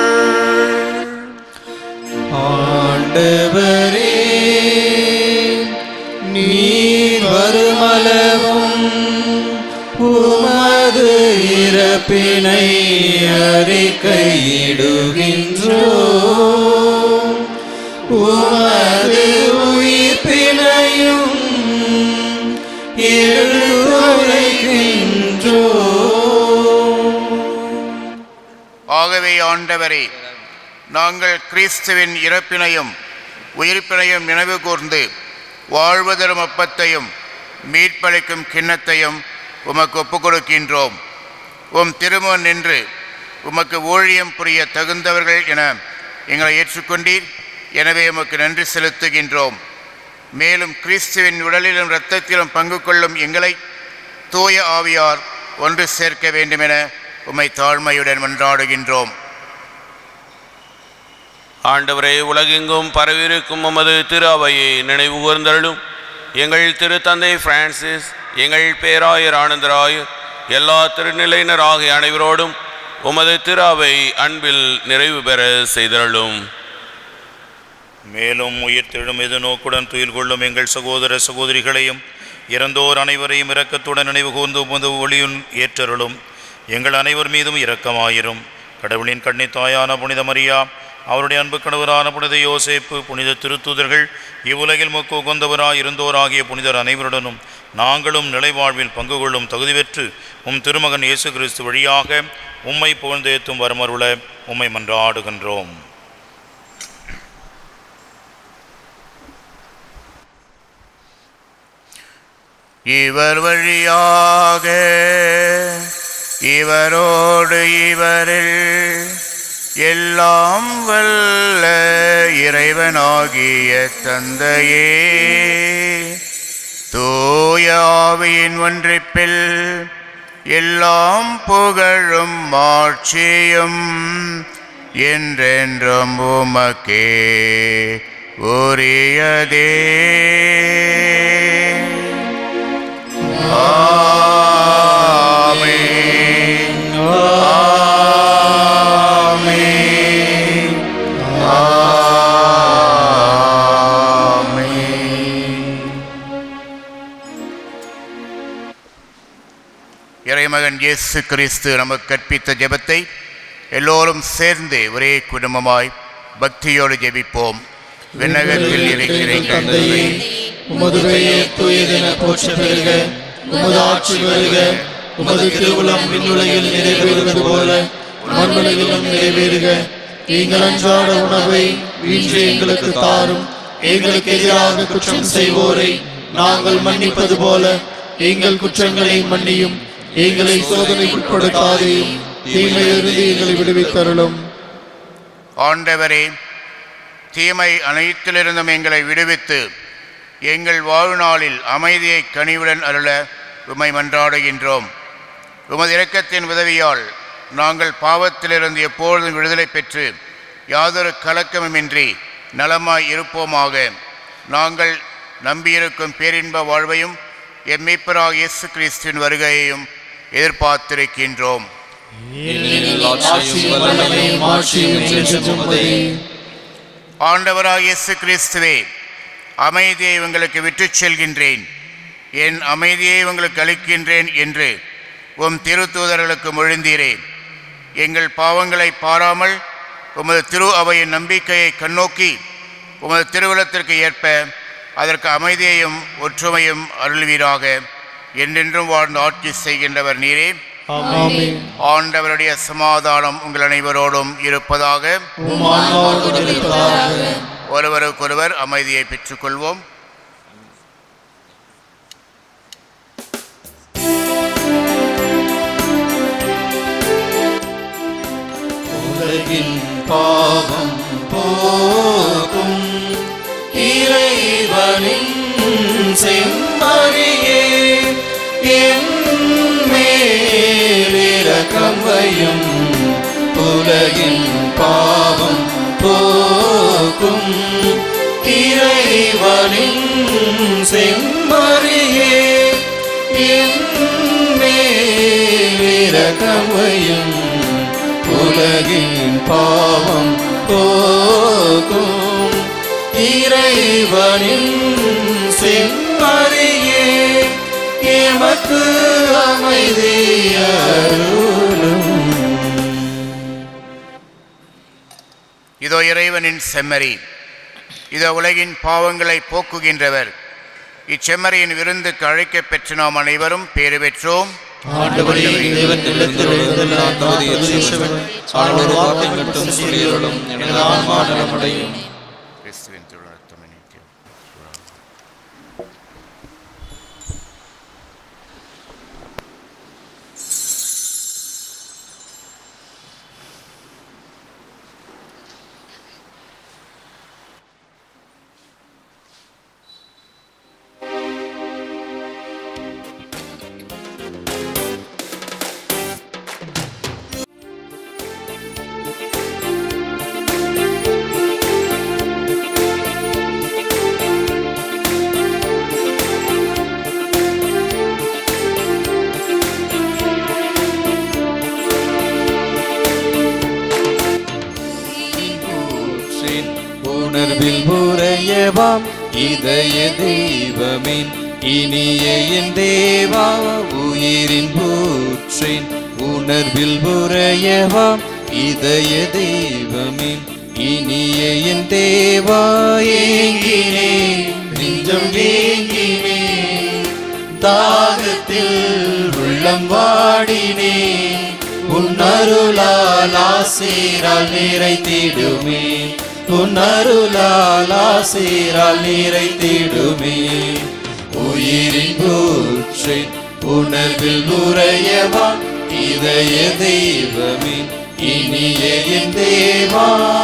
ஆண்டவரே நீர் வருமளவும் உமது இறப்பினை அறிக்கையிடுகின்றோ உமது உயிர்ப்பினையும் எடுத்துரைக்கின்றோ ஆகவே ஆண்டவரே நாங்கள் கிறிஸ்துவின் இறப்பினையும் உயிர்ப்பினையும் நினைவு கூர்ந்து வாழ்வதரும் அப்பத்தையும் மீட்பளிக்கும் கிண்ணத்தையும் உமக்கு ஒப்புக் கொடுக்கின்றோம் உம் திருமுன் நின்று உமக்கு ஊழியம் புரிய தகுந்தவர்கள் என எங்களை ஏற்றுக்கொண்டீர் எனவே உமக்கு நன்றி செலுத்துகின்றோம் மேலும் கிறிஸ்துவின் உடலிலும் இரத்தத்திலும் பங்கு கொள்ளும் எங்களை தூய ஆவியார் ஒன்று சேர்க்க வேண்டுமென உம்மை தாழ்மையுடன் மன்றாடுகின்றோம் ஆண்டவரே உலகெங்கும் பரவியிருக்கும் உமது திரு அவையை நினைவு கூர்ந்தருளும் எங்கள் திருத்தந்தை பிரான்சிஸ் எங்கள் பேராயர் ஆனந்தராயர் எல்லா திருநிலையினர் ஆகிய அனைவரோடும் உமது திரு அவை அன்பில் நிறைவு பெற செய்தருளும் மேலும் உயிர் தெழும் எது நோக்குடன் துயில் கொள்ளும் எங்கள் சகோதர சகோதரிகளையும் இறந்தோர் அனைவரையும் இரக்கத்துடன் நினைவு கூர்ந்து உமது ஒளியுன் ஏற்றருளும் எங்கள் அனைவர் மீதும் இரக்கமாயிரும் கடவுளின் கண்ணி தாயான புனித மரியா அவருடைய அன்பு கணவரான புனித யோசேப்பு புனித திருத்தூதர்கள் இவ்வுலகில் முக்கு உகந்தவராய் இருந்தோராகிய புனிதர் அனைவருடனும் நாங்களும் நிலைவாழ்வில் பங்கு கொள்ளும் தகுதி பெற்று உம் திருமகன் இயேசு கிறிஸ்து வழியாக உம்மை புகழ்ந்தேத்தும் வரமருள உம்மை மன்றாடுகின்றோம் இவர் வழியாக இவரோடு இவரில் எல்லாம் வல்ல இறைவனாகிய தந்தையே தூயாவியின் ஒன்றிப்பில் எல்லாம் புகழும் மாட்சியும் என்றென்றும் உமக்கே உரியதே ஆமென் ஆமென் ஆமென் இறைமகன் இயேசு கிறிஸ்து நமக்கு கற்பித்த ஜெபத்தை எல்லோரும் சேர்ந்து ஒரே குடும்பமாய் பக்தியோடு ஜெபிப்போம் விண்ணகத்தில் இருக்கிற எங்கள் தந்தையே உமது பெயர் தூயதென போற்ற பெறுக உமது ஆட்சி வருக உமது திருவுளம் விண்ணுலகில் நிறைவேறுவது போல மண்ணுலகிலும் நிறைவேறுக எங்கள் அன்றாட உணவை இன்று எங்களுக்கு தாரும் எங்களுக்கு எதிராக குற்றம் செய்வோரை நாங்கள் மன்னிப்பது போல எங்கள் குற்றங்களை மன்னியும் எங்களை சோதனைக்குட்படுத்தாதையும் தீமையிலிருந்து எங்களை விடுவித்தருளும் ஆண்டவரே தீமை அனைத்திலிருந்தும் எங்களை விடுவித்து எங்கள் வாழ்நாளில் அமைதியை கனிவுடன் அருள உமை மன்றாடுகின்றோம் உமது இரக்கத்தின் உதவியால் நாங்கள் பாவத்திலிருந்து எப்பொழுதும் விடுதலை பெற்று யாதொரு கலக்கமுமின்றி நலமாய் இருப்போமாக நாங்கள் நம்பியிருக்கும் பேரின்ப வாழ்வையும் எம் மீட்பராக இயேசு கிறிஸ்துவின் வருகையையும் எதிர்பார்த்திருக்கின்றோம் ஏனெனில் ஆட்சியும் வல்லமையும் மாட்சியும் என்றென்றும் உமதே. ஆண்டவராக இயேசு கிறிஸ்துவே அமைதியை உங்களுக்கு விட்டுச் செல்கின்றேன் என் அமைதியை உங்களுக்கு அளிக்கின்றேன் என்று உம் திருத்தூதர்களுக்கு மொழிந்தீரே எங்கள் பாவங்களை பாராமல் உமது திரு அவையின் நம்பிக்கையை கண்ணோக்கி உமது திருவுளத்திற்கு ஏற்ப அதற்கு அமைதியையும் ஒற்றுமையும் அருள்வீராக என்றென்றும் வாழ்ந்து ஆட்சி செய்கின்றவர் நீரே ஆமென். ஆண்டவருடைய சமாதானம் உங்கள் அனைவரோடும் இருப்பதாக உம் ஆன்மாவோடும் இருப்பதாக. ஒருவருக்கொருவர் அமைதியை பெற்றுக்கொள்வோம் உலகின் பாவம் போக்கும் இறைவனின் செம்மறியே என் மேலிரக்கம் வையும் உலகின் பாவம் போக்கும் இறைவனின் செம்மறியே என் மேலிரக்கம் வையும் உலகின் பாவம் போக்கும் இறைவனின் செம்மறியே எமக்கு அமைதியருளும் இதோ இறைவனின் செம்மறி இதோ உலகின் பாவங்களை போக்குகின்றவர் இச்செம்மறியின் விருந்துக்கு அழைக்கப் பெற்ற நாம் அனைவரும் பேறு பெற்றோம் ஆண்டவரே தேவன் இல்லத்தில் எழுந்தெல்லாம் தகுதி ஏற்றவன் ஆனால் ஒரு வார்த்தை மட்டும் சொல்லியருளும் எனது ஆன்மா நலமடையும் கிறிஸ்துவின் திருநத்தம் நினைத்து ஊற்றின் உணர்வில் உறையவாம் இதய தெய்வமின் இனிய என் தேவா உயிரின் ஊற்றின் உணர்வில் உறையவாம் இதய தெய்வமின் இனிய என் தேவா ஏங்கினே நெஞ்சம் ஏங்கினே தாகத்தில் உள்ளம் வாடினே உன் அருளால் ஆசீரால் நிறைத்திடுமே உன் அருளால் ஆசீரால் நிறைத்திடுமே உயிரின் ஊற்றை உணர்வில் உறையவா இதய தெய்வமே இனிய என் தேவா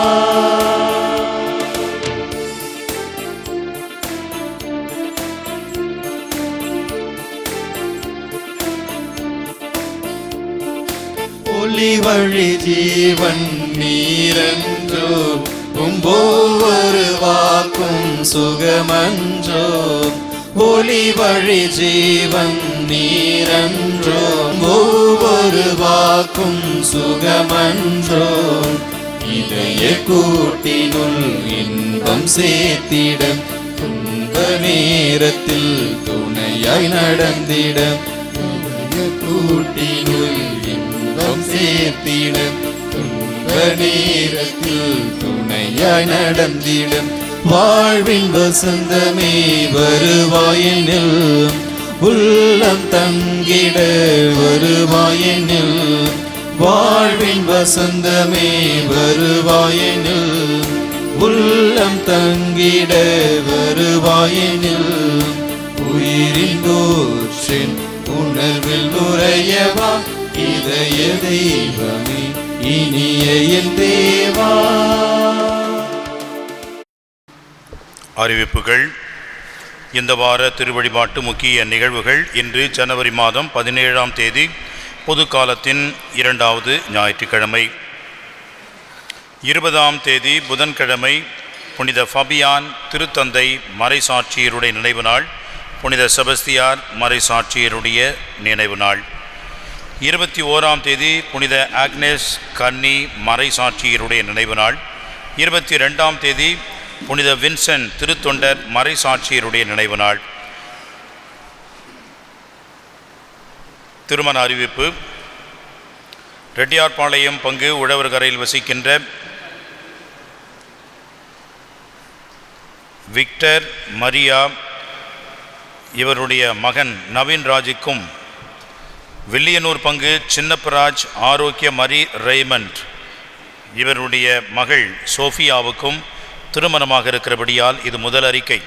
ஒளி வழி ஜீவன் நீரன்றோ ஒவ்வொரு வாக்கும் சுகமன்றோ ஒளி வழி ஜீவன் நீரன்றோ ஒவ்வொரு வாக்கும் சுகமன்றோ இதய கூட்டினுள் இன்பம் சேர்த்திட துன்ப நேரத்தில் துணையாய் நடந்திட இதய கூட்டினுள் இன்பம் சேர்த்திட துன்ப நேரத்தில் துணையாய் நடந்திட வாழ்வின் வசந்தமே வருவாயெனில் உள்ளம் தங்கிட வருவாயெனில் வாழ்வின் வசந்தமே வருவாயெனில் உள்ளம் தங்கிட வருவாயெனில் உயிரின் தோற்றின் உணர்வில் உறையவா இதய தெய்வமே இனிய என் தேவா அறிவிப்புகள் இந்த வார திருவழிபாட்டு முக்கிய நிகழ்வுகள் இன்று ஜனவரி மாதம் பதினேழாம் தேதி பொது காலத்தின் இரண்டாவது ஞாயிற்றுக்கிழமை இருபதாம் தேதி புதன்கிழமை புனித ஃபபியான் திருத்தந்தை மறைசாட்சியருடைய நினைவு நாள் புனித செபஸ்தியார் மறைசாட்சியருடைய நினைவு நாள் இருபத்தி ஓராம் தேதி புனித ஆக்னேஸ் கன்னி மறைசாட்சியருடைய நினைவு நாள் இருபத்தி ரெண்டாம் தேதி புனித வின்சென்ட் திருத்தொண்டர் மறைசாட்சியருடைய நினைவு நாள் திருமண அறிவிப்பு ரெட்டியார்பாளையம் பங்கு உழவர்கரையில் வசிக்கின்ற விக்டர் மரியா இவருடைய மகன் நவீன் ராஜுக்கும் வில்லியனூர் பங்கு சின்னப்பராஜ் ஆரோக்கிய மரி ரெய்மண்ட் இவருடைய மகள் சோஃபியாவுக்கும் திருமணமாக இருக்கிறபடியால் இது முதல் அறிக்கை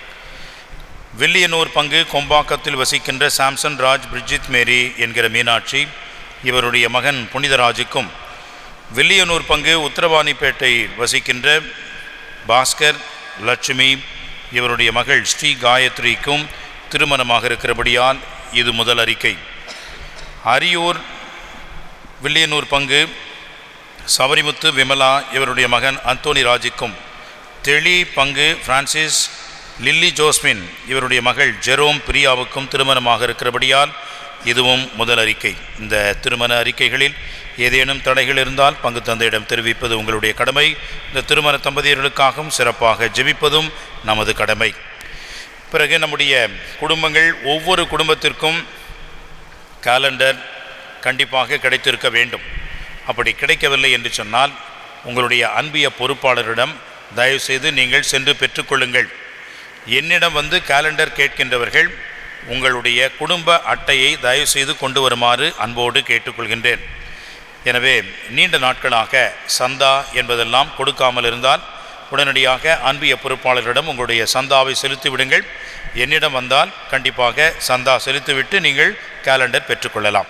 வில்லியனூர் பங்கு கொம்பாக்கத்தில் வசிக்கின்ற சாம்சன் ராஜ் பிரிஜித் மேரி என்கிற மீனாட்சி இவருடைய மகன் புனிதராஜுக்கும் வில்லியனூர் பங்கு உத்தரவாணிப்பேட்டை வசிக்கின்ற பாஸ்கர் லட்சுமி இவருடைய மகள் ஸ்ரீ காயத்ரிக்கும் திருமணமாக இருக்கிறபடியால் இது முதல் அறிக்கை அரியூர் வில்லியனூர் பங்கு சபரிமுத்து விமலா இவருடைய மகன் அந்தோனி ராஜுக்கும் தெளி பங்கு பிரான்சிஸ் லில்லி ஜோஸ்மின் இவருடைய மகள் ஜெரோம் பிரியாவுக்கும் திருமணமாக இருக்கிறபடியால் இதுவும் முதல் அறிக்கை இந்த திருமண அறிக்கைகளில் ஏதேனும் தடைகள் இருந்தால் பங்கு தந்தையிடம் தெரிவிப்பது உங்களுடைய கடமை இந்த திருமண தம்பதியர்களுக்காகவும் சிறப்பாக ஜெபிப்பதும் நமது கடமை பிறகு நம்முடைய குடும்பங்கள் ஒவ்வொரு குடும்பத்திற்கும் காலண்டர் கண்டிப்பாக கிடைத்திருக்க வேண்டும் அப்படி கிடைக்கவில்லை என்று சொன்னால் உங்களுடைய அன்பிய பொறுப்பாளரிடம் தயவுசெய்து நீங்கள் சென்று பெற்றுக்கொள்ளுங்கள் என்னிடம் வந்து காலண்டர் கேட்கின்றவர்கள் உங்களுடைய குடும்ப அட்டையை தயவுசெய்து கொண்டு வருமாறு அன்போடு கேட்டுக்கொள்கின்றேன் எனவே நீண்ட நாட்களாக சந்தா என்பதெல்லாம் கொடுக்காமல் இருந்தால் உடனடியாக அன்பிய பொறுப்பாளர்களிடம் உங்களுடைய சந்தாவை செலுத்திவிடுங்கள் என்னிடம் வந்தால் கண்டிப்பாக சந்தா செலுத்திவிட்டு நீங்கள் கேலண்டர் பெற்றுக்கொள்ளலாம்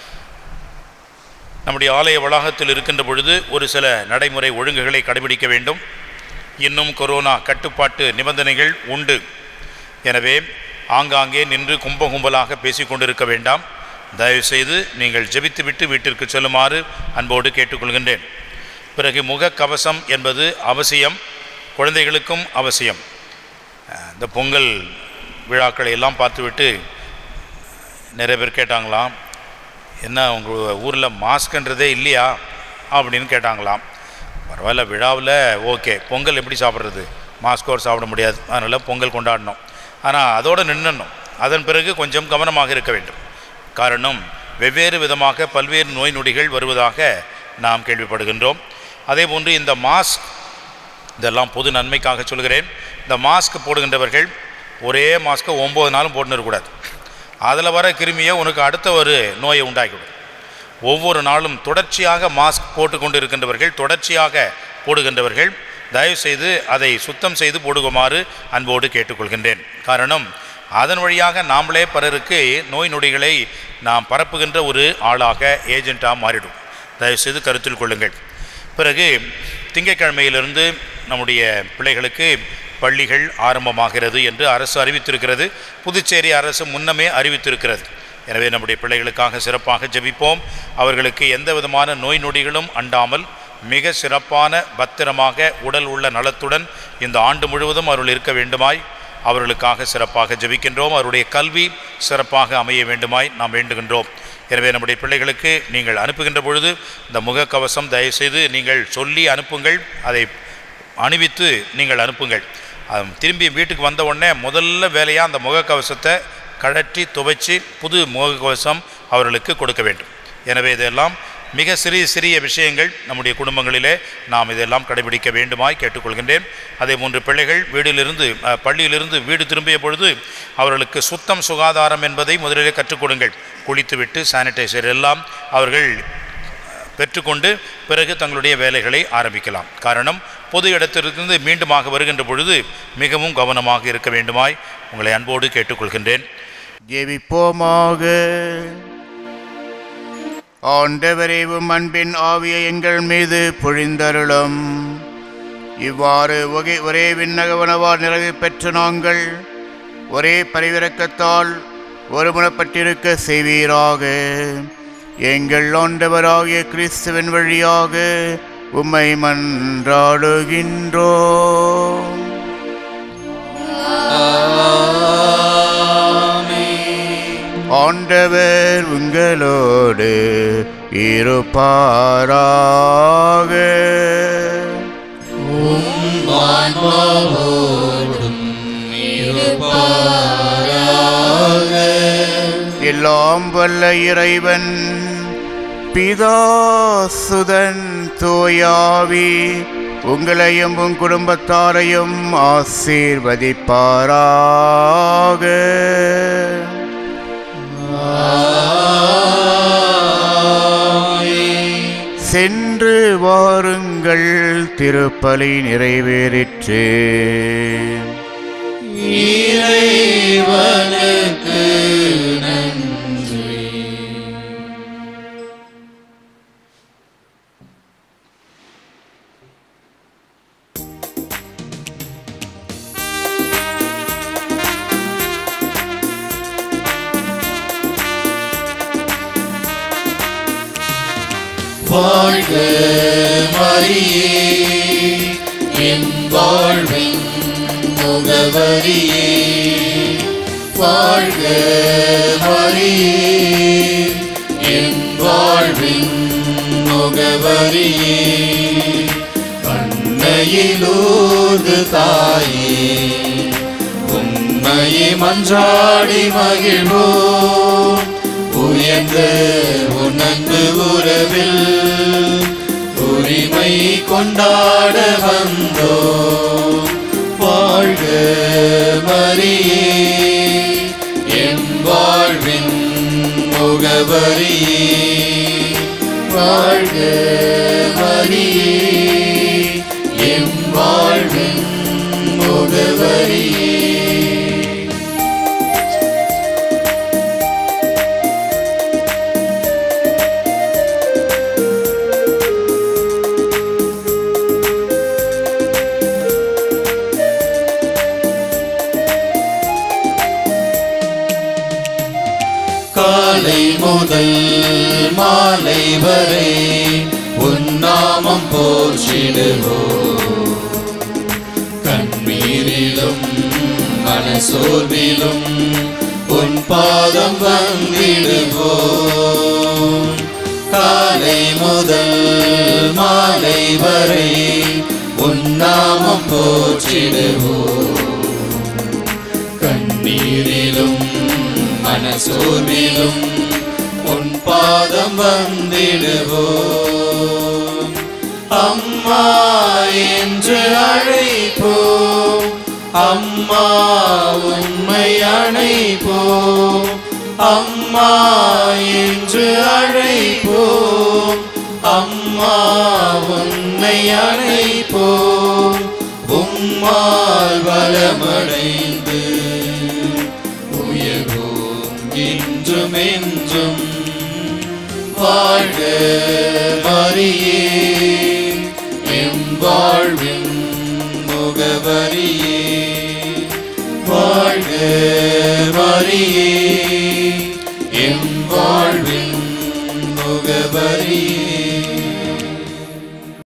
நம்முடைய ஆலய வளாகத்தில் இருக்கின்ற பொழுது ஒரு சில நடைமுறை ஒழுங்குகளை கடைபிடிக்க வேண்டும் இன்னும் கொரோனா கட்டுப்பாட்டு நிபந்தனைகள் உண்டு எனவே ஆங்காங்கே நின்று கும்ப கும்பலாக பேசிக்கொண்டிருக்க வேண்டாம் தயவுசெய்து நீங்கள் ஜெபித்துவிட்டு வீட்டிற்கு செல்லுமாறு அன்போடு கேட்டுக்கொள்கின்றேன் பிறகு முகக்கவசம் என்பது அவசியம் குழந்தைகளுக்கும் அவசியம் அஹ், இந்த பொங்கல் விழாக்களை எல்லாம் பார்த்துவிட்டு நிறைய பேர் கேட்டாங்களாம் என்ன உங்கள் ஊரில் மாஸ்க்ன்றதே இல்லையா அப்படின்னு கேட்டாங்களாம் பரவாயில்ல விழாவில் ஓகே பொங்கல் எப்படி சாப்பிட்றது மாஸ்கோர் சாப்பிட முடியாது அதனால் பொங்கல் கொண்டாடணும் ஆனால் அதோடு நின்னணும் அதன் பிறகு கொஞ்சம் கவனமாக இருக்க வேண்டும் காரணம் வெவ்வேறு விதமாக பல்வேறு நோய் நொடிகள் வருவதாக நாம் கேள்விப்படுகின்றோம் அதே போன்று இந்த மாஸ்க் இதெல்லாம் பொது நன்மைக்காக சொல்கிறேன் இந்த மாஸ்க் போடுகின்றவர்கள் ஒரே மாஸ்க்கை ஒம்பது நாளும் போட்டுன்னு இருக்கக்கூடாது அதில் வர கிருமியை உனக்கு அடுத்த ஒரு நோயை உண்டாக்கிவிடும் ஒவ்வொரு நாளும் தொடர்ச்சியாக மாஸ்க் போட்டுக்கொண்டு இருக்கின்றவர்கள் தொடர்ச்சியாக போடுகின்றவர்கள் தயவுசெய்து அதை சுத்தம் செய்து போடுகுமாறு அன்போடு கேட்டுக்கொள்கின்றேன் காரணம் அதன் வழியாக நாமளே பிறருக்கு நோய் நொடிகளை நாம் பரப்புகின்ற ஒரு ஆளாக ஏஜெண்ட்டாக மாறிடும் தயவுசெய்து கருத்தில் கொள்ளுங்கள் பிறகு திங்கட்கிழமையிலிருந்து நம்முடைய பிள்ளைகளுக்கு பள்ளிகள் ஆரம்பமாகிறது என்று அரசு அறிவித்திருக்கிறது புதுச்சேரி அரசு முன்னமே அறிவித்திருக்கிறது எனவே நம்முடைய பிள்ளைகளுக்காக சிறப்பாக ஜெபிப்போம் அவர்களுக்கு எந்த விதமான நோய் நொடிகளும் அண்டாமல் மிக சிறப்பான பத்திரமாக உடல் உள்ள நலத்துடன் இந்த ஆண்டு முழுவதும் அவர்கள் இருக்க வேண்டுமாய் அவர்களுக்காக சிறப்பாக ஜெபிக்கின்றோம் அவருடைய கல்வி சிறப்பாக அமைய வேண்டுமாய் நாம் வேண்டுகின்றோம் எனவே நம்முடைய பிள்ளைகளுக்கு நீங்கள் அனுப்புகின்ற பொழுது இந்த முகக்கவசம் தயவுசெய்து நீங்கள் சொல்லி அனுப்புங்கள் அதை அணிவித்து நீங்கள் அனுப்புங்கள் அது திரும்பி வீட்டுக்கு வந்த உடனே முதல்ல வேலையாக அந்த முகக்கவசத்தை கழற்றி துவைச்சி புது முகக்கவசம் அவர்களுக்கு கொடுக்க வேண்டும் எனவே இதெல்லாம் மிக சிறிய சிறிய விஷயங்கள் நம்முடைய குடும்பங்களிலே நாம் இதெல்லாம் கடைபிடிக்க வேண்டுமாய் கேட்டுக்கொள்கின்றேன் அதே போன்று பிள்ளைகள் வீட்டிலிருந்து அஹ், பள்ளியிலிருந்து வீடு திரும்பிய பொழுது அவர்களுக்கு சுத்தம் சுகாதாரம் என்பதை முதலிலே கற்றுக் கொடுங்கள் குளித்துவிட்டு சானிடைசர் எல்லாம் அவர்கள் பெற்றுக்கொண்டு பிறகு தங்களுடைய வேலைகளை ஆரம்பிக்கலாம் காரணம் பொது இடத்திலிருந்து மீண்டுமாக வருகின்ற பொழுது மிகவும் கவனமாக இருக்க வேண்டுமாய் உங்களை அன்போடு கேட்டுக்கொள்கின்றேன் ஜெபிப்போமாக ஆண்டவரேவும் அன்பின் ஆவியை எங்கள் மீது பொழிந்தருளும் இவ்வாறு ஒகே ஒரே விண்ணகவனவால் நிறைவு பெற்ற நாங்கள் ஒரே பரிவிறக்கத்தால் ஒருமுனப்பட்டிருக்க செய்வீராக எங்கள் ஆண்டவராகிய கிறிஸ்துவின் வழியாக உம்மை மன்றாடுகின்றோம் ஆண்டவர் உங்களோடு இருப்பாராக எல்லாம் வல்ல இறைவன் பிதாசுதன் தோயாவி உங்களையும் உன் குடும்பத்தாரையும் ஆசீர்வதிப்பாராக சென்று வாருங்கள் திருப்பலி நிறைவேறிற்று இறைவனுக்கு நன்றி வாழ்க மரியே என் வாழ்வின் முகவரியே வாழ்க மரியே என் வாழ்வின் முகவரியே கண்ணையிலூது தாயே உண்மையை மன்றாடி மகிழ்வோம் உயர்ந்த உனக்கு உறவில் உரிமை கொண்டாட வந்தோம் வாழ்க மரியே என் வாழ்வின் முகவரியே வாழ்க மரியே என் வாழ்வின் முகவரியே காலை முதல் மாலை வரை உன்னாமம் போற்றிடுவோம் கண்ணீரிலும் மனசோர்விலும் உன் பாதம் வந்திடுவோம் காலை முதல் மாலை வரை உன்னாமம் போற்றிடுவோம் கண்ணீரிலும் மனசோர்விலும் உன் பாதம் வந்திடுவோம் அம்மா என்று அழைப்போம் அம்மா உண்மை அணைப்போம் அம்மா என்று அழைப்போம் அம்மா உன்னை அணைப்போம் உம்மால் வளமடைந்து மரியே எம் வாழ்வின் முகவரியே வாழ்க மரியே